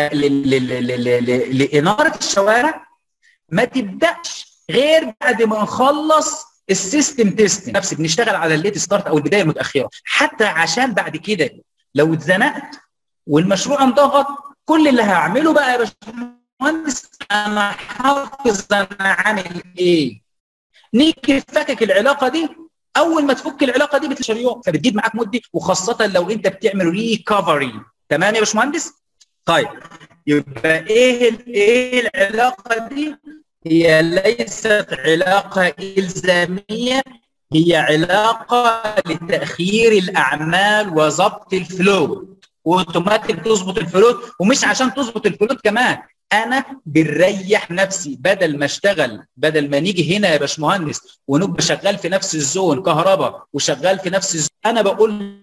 لاناره الشوارع ما تبداش غير بعد ما نخلص السيستم تيست نفسي بنشتغل على الليت ستارت او البدايه المتاخره حتى عشان بعد كده لو اتزنقت والمشروع انضغط كل اللي هعمله بقى يا باشمهندس انا حافظ انا عامل ايه نيجي فكك العلاقه دي اول ما تفك العلاقه دي بتشهر يوم فبتجيب معاك مده وخاصه لو انت بتعمل ريكفري تمام يا باشمهندس طيب يبقى ايه ايه العلاقه دي هي ليست علاقه الزاميه هي علاقه لتاخير الاعمال وضبط الفلو واوتوماتيك تظبط الفلوت ومش عشان تظبط الفلوت كمان انا بنريح نفسي بدل ما اشتغل بدل ما نيجي هنا يا باشمهندس ونبقى شغال في نفس الزون كهرباء وشغال في نفس الزون انا بقول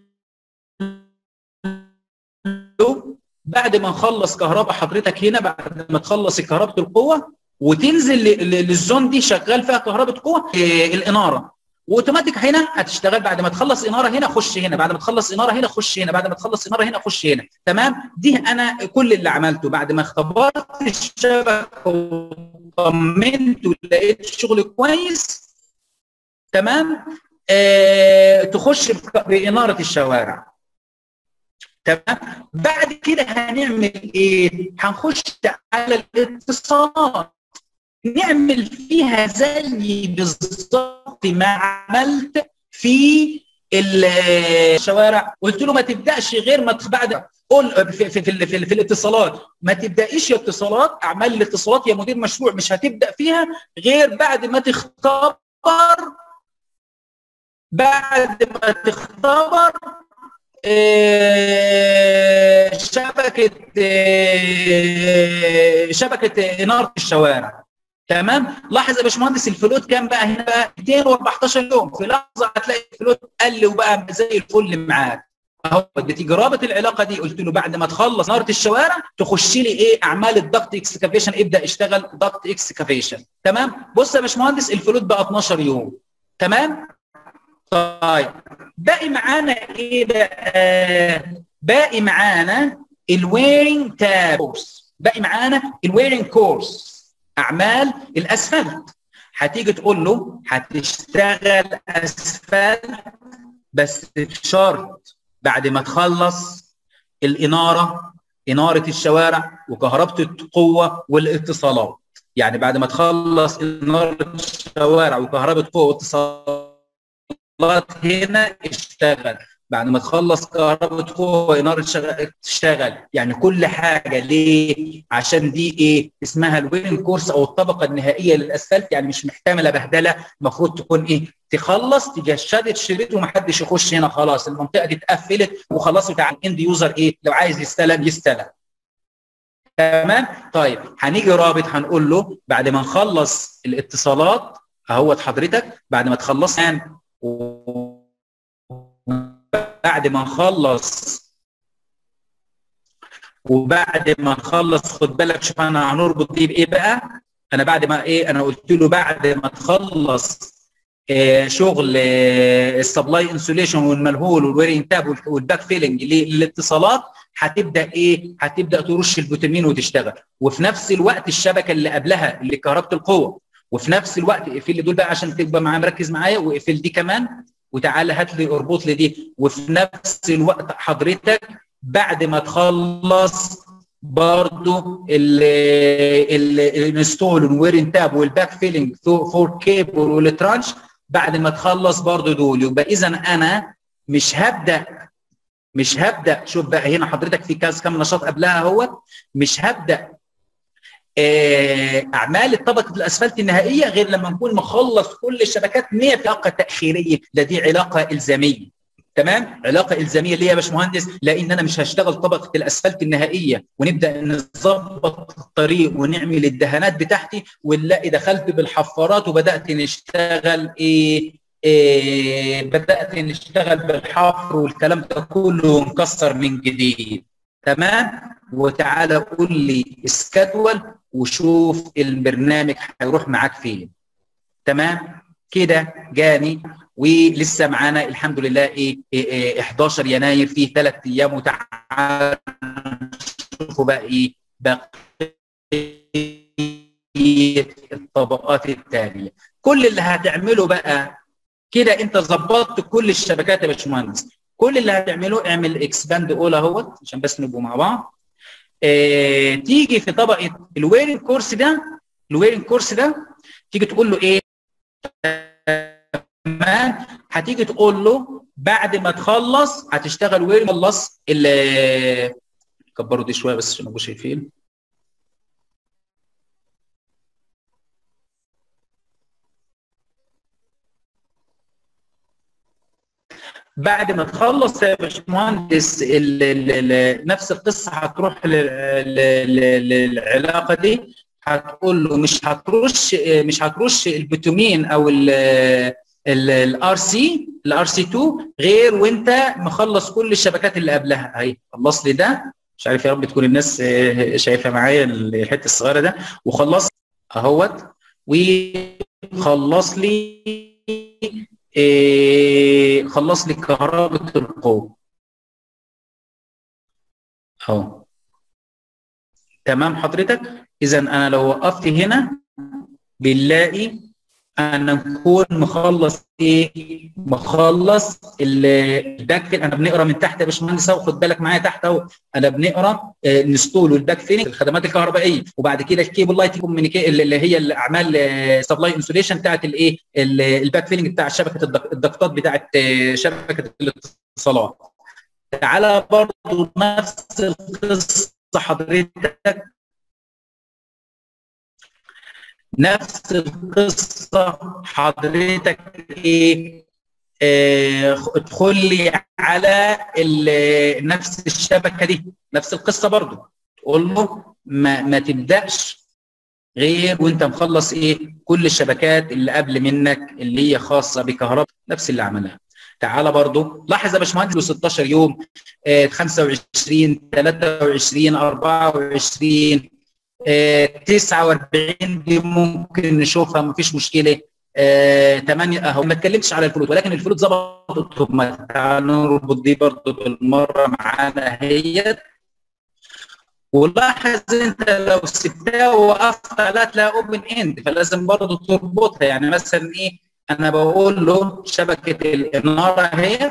له بعد ما نخلص كهرباء حضرتك هنا بعد ما تخلص كهرباء القوه وتنزل للزون دي شغال فيها كهرباء قوه الاناره واوتوماتيك هنا هتشتغل بعد ما تخلص اناره هنا خش هنا بعد ما تخلص اناره هنا خش هنا بعد ما تخلص اناره هنا خش هنا تمام دي انا كل اللي عملته بعد ما اختبرت الشبكه وطمنت ولقيت الشغل كويس تمام آه تخش باناره الشوارع تمام بعد كده هنعمل ايه هنخش على الاتصالات نعمل فيها زي بالظبط ما عملت في الشوارع قلت له ما تبداش غير ما بعد قول في, في, في, في, في الاتصالات ما تبدايش اتصالات اعمال الاتصالات يا مدير مشروع مش هتبدا فيها غير بعد ما تختبر بعد ما تختبر شبكه شبكه اناره الشوارع تمام لاحظ يا باشمهندس الفلوت كام بقى هنا بقى 214 يوم في لحظه هتلاقي الفلوت قل وبقى زي الفل معاك اهو بتيجي رابط العلاقه دي قلت له بعد ما تخلص ناره الشوارع تخش لي ايه اعمال الضغط اكسكافيشن ابدا اشتغل ضغط اكسكافيشن تمام بص يا باشمهندس الفلوت بقى 12 يوم تمام طيب باقي معانا ايه بقى باقي معانا الويرنج تابس باقي معانا الويرنج كورس اعمال الاسفلت هتيجي تقول له هتشتغل اسفلت بس بشرط بعد ما تخلص الاناره اناره الشوارع وكهرباء القوه والاتصالات يعني بعد ما تخلص اناره الشوارع وكهرباء قوه واتصالات هنا اشتغل بعد ما تخلص كهرباء قوه اناره تشتغل يعني كل حاجه ليه عشان دي ايه اسمها الوين كورس او الطبقه النهائيه للاسفلت يعني مش محتمله بهدله المفروض تكون ايه تخلص تيجي شادد شريط ومحدش يخش هنا خلاص المنطقه دي اتقفلت وخلاص بتاع الاند يوزر ايه لو عايز يستلم يستلم تمام طيب هنيجي رابط هنقول له بعد ما نخلص الاتصالات اهوت حضرتك بعد ما تخلص بعد ما نخلص وبعد ما نخلص خد بالك شوف انا هنربط دي بايه بقى انا بعد ما ايه انا قلت له بعد ما تخلص آه شغل آه السبلاي انسوليشن والملهول والويرنج تاب والباك فيلنج للاتصالات هتبدا ايه هتبدا ترش الفيتامين وتشتغل وفي نفس الوقت الشبكه اللي قبلها اللي كهرباء القوه وفي نفس الوقت اقفل لي دول بقى عشان تبقى معايا مركز معايا واقفل دي كمان وتعالى هات لي اربط لي دي وفي نفس الوقت حضرتك بعد ما تخلص برضو الانستول والويرن تاب والباك فيلنج فور كيبل والترانش بعد ما تخلص برضو دول يبقى اذا انا مش هبدا مش هبدا شوف بقى هنا حضرتك في كاس كام نشاط قبلها اهوت مش هبدا اعمال طبقه الاسفلت النهائيه غير لما نكون مخلص كل الشبكات 100 في علاقه تاخيريه ده دي علاقه الزاميه تمام علاقه الزاميه ليه يا باشمهندس لان انا مش هشتغل طبقه الاسفلت النهائيه ونبدا نظبط الطريق ونعمل الدهانات بتاعتي ونلاقي دخلت بالحفارات وبدات نشتغل ايه, إيه بدات نشتغل بالحفر والكلام ده كله ونكسر من جديد تمام وتعالى قول لي اسكادول وشوف البرنامج هيروح معاك فين تمام كده جاني ولسه معانا الحمد لله ايه, إيه, إيه 11 يناير فيه ثلاث ايام وتعالى شوفوا بقى ايه بقيه الطبقات التاليه كل اللي هتعمله بقى كده انت ظبطت كل الشبكات يا باشمهندس كل اللي هتعمله اعمل اكسباند اول اهوت عشان بس نبقوا مع بعض اه تيجي في طبقه الويرنج كورس ده الويرنج كورس ده تيجي تقول له ايه تمام هتيجي تقول له بعد ما تخلص هتشتغل ويرنج خلص كبروا دي شويه بس عشان ابقوا شايفين بعد ما تخلص يا باشمهندس نفس القصه هتروح للعلاقه دي هتقول له مش هترش مش هترش البتومين او الار سي الار سي 2 غير وانت مخلص كل الشبكات اللي قبلها اهي خلص لي ده مش عارف يا رب تكون الناس شايفه معايا الحته الصغيره ده وخلص اهوت وخلص لي إيه خلص لي كهرباء القوه اهو تمام حضرتك اذا انا لو وقفت هنا بنلاقي انا نكون مخلص ايه مخلص الباك انا بنقرا من تحت يا باشمهندس اهو خد بالك معايا تحت اهو انا بنقرا آه نستول والباك فينك الخدمات الكهربائيه وبعد كده الكيبل لايت كوميونيكي اللي هي الاعمال سبلاي انسوليشن بتاعت الايه الباك فينك بتاع شبكه الضغطات بتاعت شبكه الاتصالات تعالى برضه نفس القصه حضرتك نفس القصة حضرتك ايه اه ادخل لي على نفس الشبكة دي نفس القصة برضو تقول له ما, ما تبدأش غير وانت مخلص ايه كل الشبكات اللي قبل منك اللي هي خاصة بكهرباء نفس اللي عملها تعالى برضو لاحظ يا باشمهندس 16 يوم اه 25 23 24 49 دي ممكن نشوفها مفيش مشكله آه 8 اهو ما اتكلمتش على الفلوت ولكن الفلوت ظبطت اوتوماتيك تعالوا نربط دي برضه بالمره معانا هي ولاحظ انت لو سبتها ووقفت لا تلاقي اوبن اند فلازم برضه تربطها يعني مثلا ايه انا بقول له شبكه الاناره اهي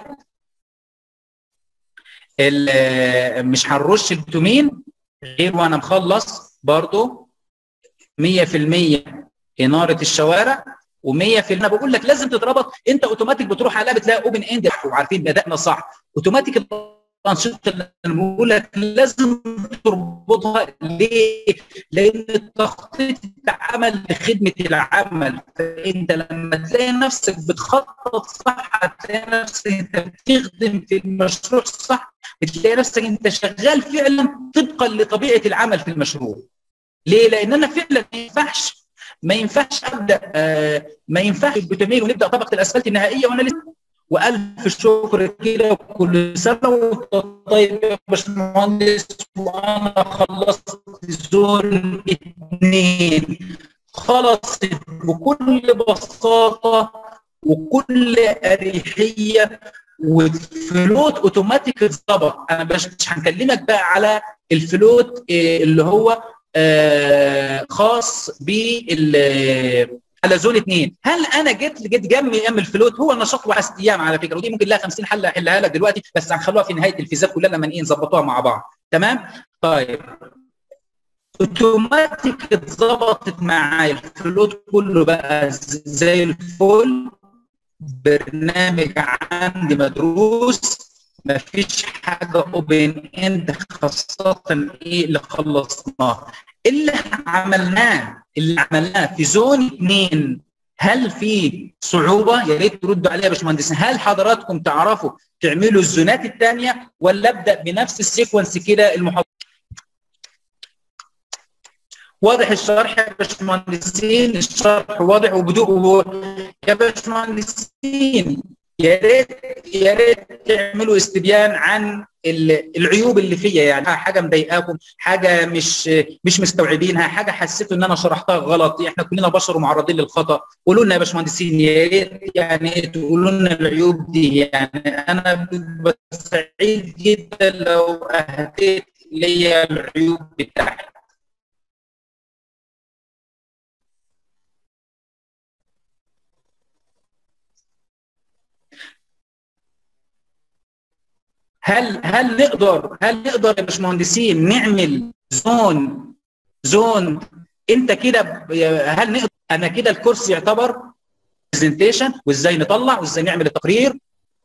مش هنرش البتومين غير وانا مخلص برضو 100% اناره الشوارع و100% انا بقول لك لازم تتربط انت اوتوماتيك بتروح عليها بتلاقي اوبن اند وعارفين بدانا صح اوتوماتيك الانشطه اللي انا بقول لك لازم تربطها ليه؟ لان التخطيط اتعمل لخدمه العمل فانت لما تلاقي نفسك بتخطط صح هتلاقي نفسك انت بتخدم في المشروع صح بتلاقي نفسك انت شغال فعلا طبقا لطبيعه العمل في المشروع. ليه؟ لان انا فعلا ما ينفعش ما ينفعش ابدا آه ما ينفعش البوتامين ونبدا طبقه الاسفلت النهائيه وانا لسه والف شكر كده وكل سنه وانت طيب يا باشمهندس وانا خلصت زون اثنين خلصت بكل بساطه وكل اريحيه والفلوت اوتوماتيك اتظبط انا مش هنكلمك بقى على الفلوت اللي هو آه خاص بال على زون اثنين هل انا جيت جيت جنبي ايام الفلوت هو النشاط وعس ايام على فكره ودي ممكن لها 50 حل احلها لك دلوقتي بس هنخلوها في نهايه الفيزات كلها لما ايه نظبطوها مع بعض تمام طيب اوتوماتيك اتظبطت معايا الفلوت كله بقى زي الفل برنامج عندي مدروس ما فيش حاجه اوبن اند خاصه ايه اللي خلصناه اللي عملناه اللي عملناه في زون اثنين هل في صعوبه يا ريت تردوا عليها يا باشمهندس هل حضراتكم تعرفوا تعملوا الزونات الثانيه ولا ابدا بنفس السيكونس كده المحاضره واضح الشرح يا باشمهندسين الشرح واضح وبدوء يا باشمهندسين يا ريت يا ريت تعملوا استبيان عن العيوب اللي فيا يعني حاجه مضايقاكم حاجه مش مش مستوعبينها حاجه حسيتوا ان انا شرحتها غلط احنا كلنا بشر ومعرضين للخطا قولوا لنا يا باشمهندسين يا ريت يعني تقولوا لنا العيوب دي يعني انا سعيد جدا لو اهديت ليا العيوب بتاعتي هل هل نقدر هل نقدر يا باشمهندسين نعمل زون زون انت كده هل نقدر انا كده الكورس يعتبر برزنتيشن وازاي نطلع وازاي نعمل التقرير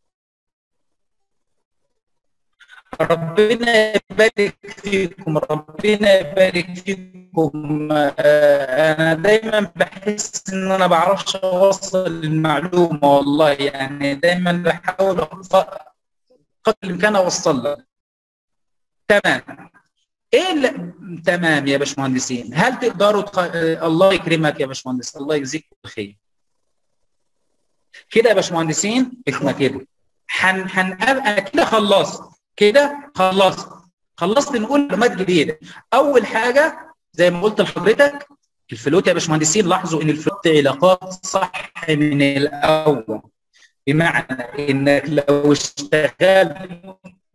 ربنا يبارك فيكم ربنا يبارك فيكم انا دايما بحس ان انا بعرفش اوصل المعلومه والله يعني دايما بحاول قدر الامكان اوصل لك تمام ايه اللي... تمام يا باشمهندسين هل تقدروا تخ... الله يكرمك يا باشمهندس الله يجزيك الخير كده يا باشمهندسين احنا كده حن حن انا كده خلصت كده خلصت خلصت نقول معلومات جديده اول حاجه زي ما قلت لحضرتك الفلوت يا باشمهندسين لاحظوا ان الفلوت علاقات صح من الاول بمعنى انك لو اشتغلت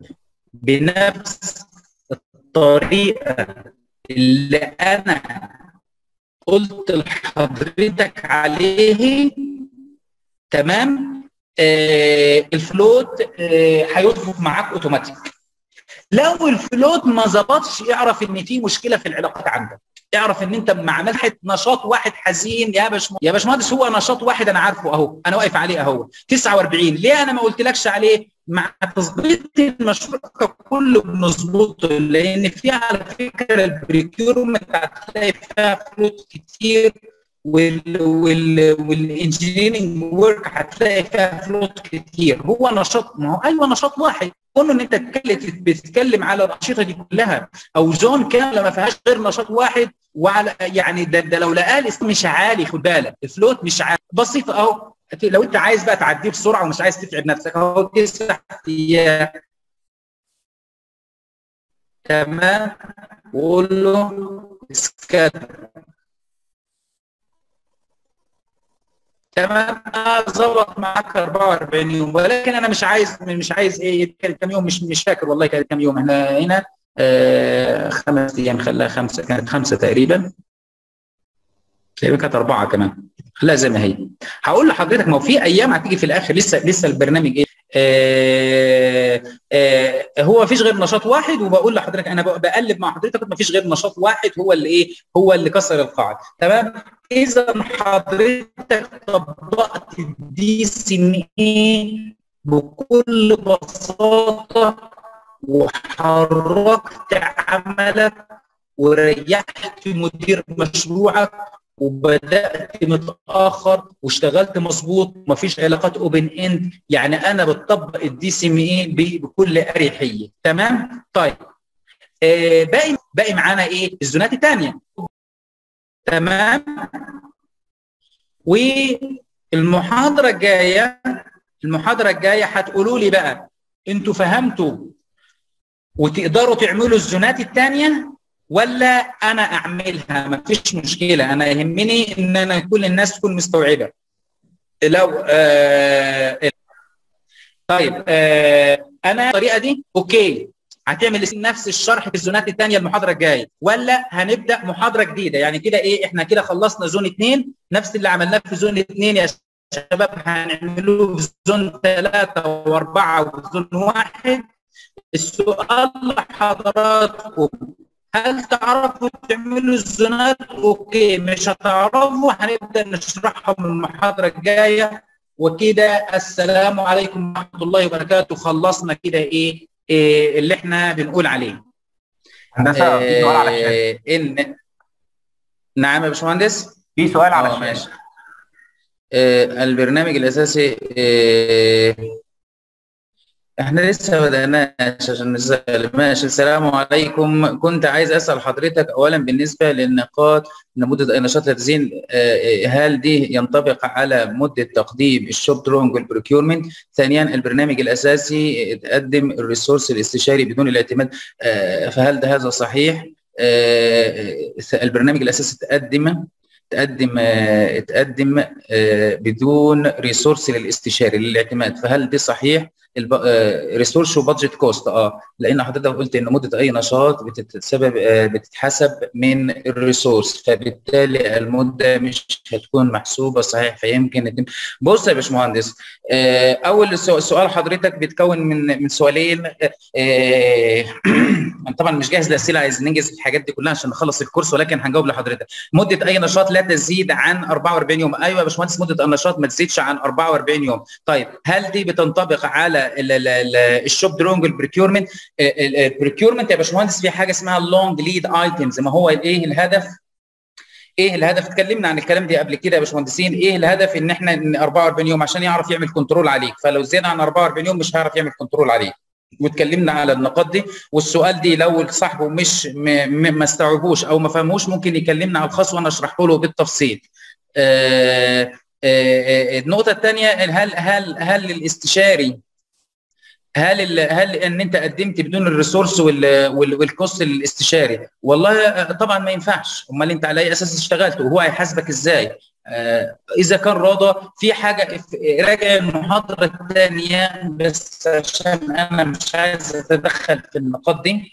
بنفس الطريقه اللي انا قلت لحضرتك عليه تمام آه الفلوت آه هيظبط معاك اوتوماتيك لو الفلوت ما ظبطش اعرف ان في مشكله في العلاقات عندك اعرف ان انت مع ملحه نشاط واحد حزين يا باشمهندس يا باشمهندس هو نشاط واحد انا عارفه اهو انا واقف عليه اهو 49 ليه انا ما قلتلكش عليه مع تظبيط المشروع كله بنظبطه لان في على فكره البريكيورمنت هتلاقي فيها فلوس كتير وال وال والانجينيرنج ورك هتلاقي فيها فلوس كتير هو نشاط ما هو ايوه نشاط واحد كون ان انت بتتكلم على الانشطه دي كلها او زون كامله ما فيهاش غير نشاط واحد وعلى يعني ده, ده لو لقاه الاسم مش عالي خد بالك الفلوت مش عالي بسيط اهو لو انت عايز بقى تعديه بسرعه ومش عايز تتعب نفسك اهو تسع ايام تمام وقول له سكاتر تمام ظبط معاك 44 يوم ولكن انا مش عايز مش عايز ايه كام يوم مش مش فاكر والله كانت كام يوم احنا هنا آه خمس ايام خلاها خمسه كانت خمسه تقريبا تقريبا كانت اربعه كمان خلاها زي ما هي هقول لحضرتك ما هو في ايام هتيجي في الاخر لسه لسه البرنامج ايه آه آه هو ما فيش غير نشاط واحد وبقول لحضرتك انا بقلب مع حضرتك ما فيش غير نشاط واحد هو اللي ايه هو اللي كسر القاعده تمام اذا حضرتك طبقت الدي سي اي بكل بساطه وحركت عملك وريحت مدير مشروعك وبدات متاخر واشتغلت مظبوط ومفيش علاقات اوبن اند يعني انا بطبق الدي سي ام اي بكل اريحيه تمام طيب آه باقي باقي معانا ايه الزونات الثانيه تمام والمحاضره الجايه المحاضره الجايه هتقولوا لي بقى انتوا فهمتوا وتقدروا تعملوا الزونات الثانيه ولا انا اعملها ما فيش مشكله انا يهمني ان انا كل الناس تكون مستوعبه لو آه طيب آه انا الطريقه دي اوكي هتعمل نفس الشرح في الزونات الثانيه المحاضره الجايه ولا هنبدا محاضره جديده يعني كده ايه احنا كده خلصنا زون اثنين نفس اللي عملناه في زون اثنين يا شباب هنعملوه في زون ثلاثه واربعه وفي زون واحد السؤال لحضراتكم هل تعرفوا تعملوا الزونات اوكي مش هتعرفوا هنبدا نشرحهم المحاضره الجايه وكده السلام عليكم ورحمه الله وبركاته خلصنا كده ايه, إيه اللي احنا بنقول عليه هندسه في سؤال على الشات إيه ان نعم يا باشمهندس في سؤال على اه الشات ماشي إيه البرنامج الاساسي إيه احنا لسه ما بدأناش عشان نسأل ماشي السلام عليكم كنت عايز اسال حضرتك اولا بالنسبه للنقاط ان مده اي نشاط تخزين هل دي ينطبق على مده تقديم الشوب درونج والبروكيورمنت ثانيا البرنامج الاساسي تقدم الريسورس الاستشاري بدون الاعتماد فهل ده هذا صحيح البرنامج الاساسي تقدم تقدم تقدم بدون ريسورس للاستشاري للاعتماد فهل دي صحيح ريسورس وبادجت كوست اه لان حضرتك قلت ان مده اي نشاط بتتسبب بتتحسب من الريسورس فبالتالي المده مش هتكون محسوبه صحيح فيمكن بص يا باشمهندس اول سؤال حضرتك بيتكون من من سؤالين طبعا مش جاهز لاسئله عايز ننجز الحاجات دي كلها عشان نخلص الكورس ولكن هنجاوب لحضرتك مده اي نشاط لا تزيد عن 44 يوم ايوه يا باشمهندس مده النشاط ما تزيدش عن 44 يوم طيب هل دي بتنطبق على الشوب درونج البريكيورمنت البريكيورمنت يا باشمهندس في حاجه اسمها اللونج ليد ايتمز ما هو ايه الهدف ايه الهدف اتكلمنا عن الكلام ده قبل كده يا باشمهندسين ايه الهدف ان احنا ان 44 يوم عشان يعرف يعمل كنترول عليك فلو زاد عن 44 يوم مش هيعرف يعمل كنترول عليك واتكلمنا على النقاط دي والسؤال دي لو صاحبه مش ما استوعبوش او ما فهموش ممكن يكلمنا على الخاص وانا اشرح له بالتفصيل آآ آآ النقطه الثانيه هل هل هل الاستشاري هل هل ان انت قدمت بدون الريسورس والكوست الاستشاري والله طبعا ما ينفعش امال انت على اي اساس اشتغلت وهو هيحاسبك ازاي آه اذا كان راضى في حاجه راجع المحاضره الثانيه بس عشان انا مش عايز اتدخل في النقاط دي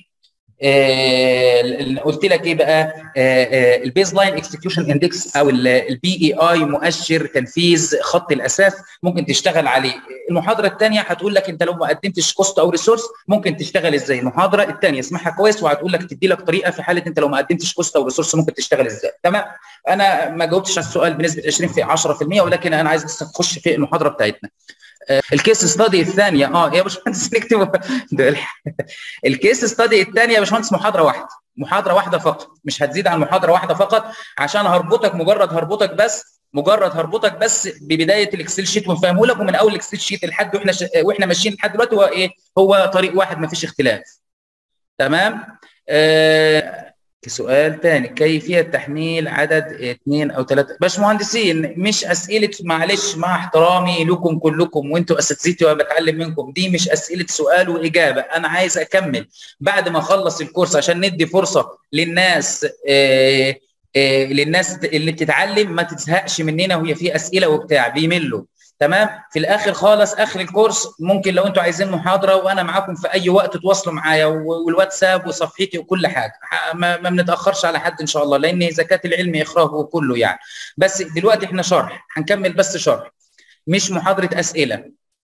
آه قلت لك ايه بقى آه البيز لاين اكسكيوشن اندكس او البي اي اي مؤشر تنفيذ خط الاساس ممكن تشتغل عليه المحاضره الثانيه هتقول لك انت لو ما قدمتش كوست او ريسورس ممكن تشتغل ازاي المحاضره الثانيه اسمعها كويس وهتقول لك تدي لك طريقه في حاله انت لو ما قدمتش كوست او ريسورس ممكن تشتغل ازاي تمام انا ما جاوبتش على السؤال بنسبه 20 في 10% ولكن انا عايز بس نخش في المحاضره بتاعتنا الكيس ستادي الثانيه اه يا باشمهندس نكتب الكيس ستادي الثانيه يا باشمهندس محاضره واحده محاضره واحده فقط مش هتزيد عن محاضره واحده فقط عشان هربطك مجرد هربطك بس مجرد هربطك بس ببدايه الاكسل شيت ونفهمه لك ومن اول الاكسل شيت لحد واحنا ش... واحنا ماشيين لحد دلوقتي هو ايه هو طريق واحد ما فيش اختلاف تمام آه سؤال ثاني كيفية تحميل عدد اثنين أو ثلاثة باشمهندسين مش أسئلة معلش مع احترامي لكم كلكم وأنتوا أساتذتي وأنا بتعلم منكم دي مش أسئلة سؤال وإجابة أنا عايز أكمل بعد ما أخلص الكورس عشان ندي فرصة للناس آه آه للناس اللي بتتعلم ما تزهقش مننا وهي في أسئلة وبتاع بيملوا تمام في الاخر خالص اخر الكورس ممكن لو انتوا عايزين محاضره وانا معاكم في اي وقت تواصلوا معايا والواتساب وصفحتي وكل حاجه ما, ما بنتاخرش على حد ان شاء الله لان زكاه العلم اخراه كله يعني بس دلوقتي احنا شرح هنكمل بس شرح مش محاضره اسئله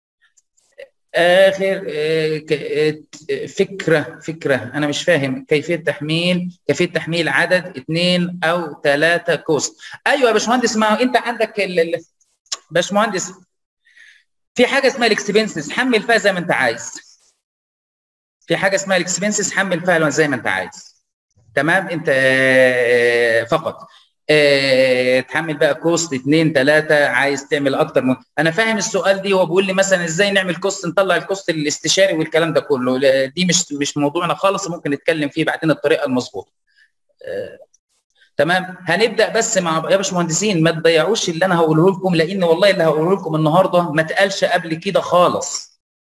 اخر فكره فكره انا مش فاهم كيفيه تحميل كيفيه تحميل عدد اثنين او ثلاثه كوست ايوه يا باشمهندس ما انت عندك ال باشمهندس في حاجه اسمها الاكسبنسز حمل فيها زي ما انت عايز في حاجه اسمها الاكسبنسز حمل فيها زي ما انت عايز تمام انت فقط اه تحمل بقى كوست اثنين ثلاثه عايز تعمل اكتر من انا فاهم السؤال دي هو بيقول لي مثلا ازاي نعمل كوست نطلع الكوست الاستشاري والكلام ده كله دي مش مش موضوعنا خالص ممكن نتكلم فيه بعدين الطريقه المظبوطه اه تمام هنبدا بس مع يا باشمهندسين ما تضيعوش اللي انا هقوله لكم لان والله اللي هقوله لكم النهارده ما اتقالش قبل كده خالص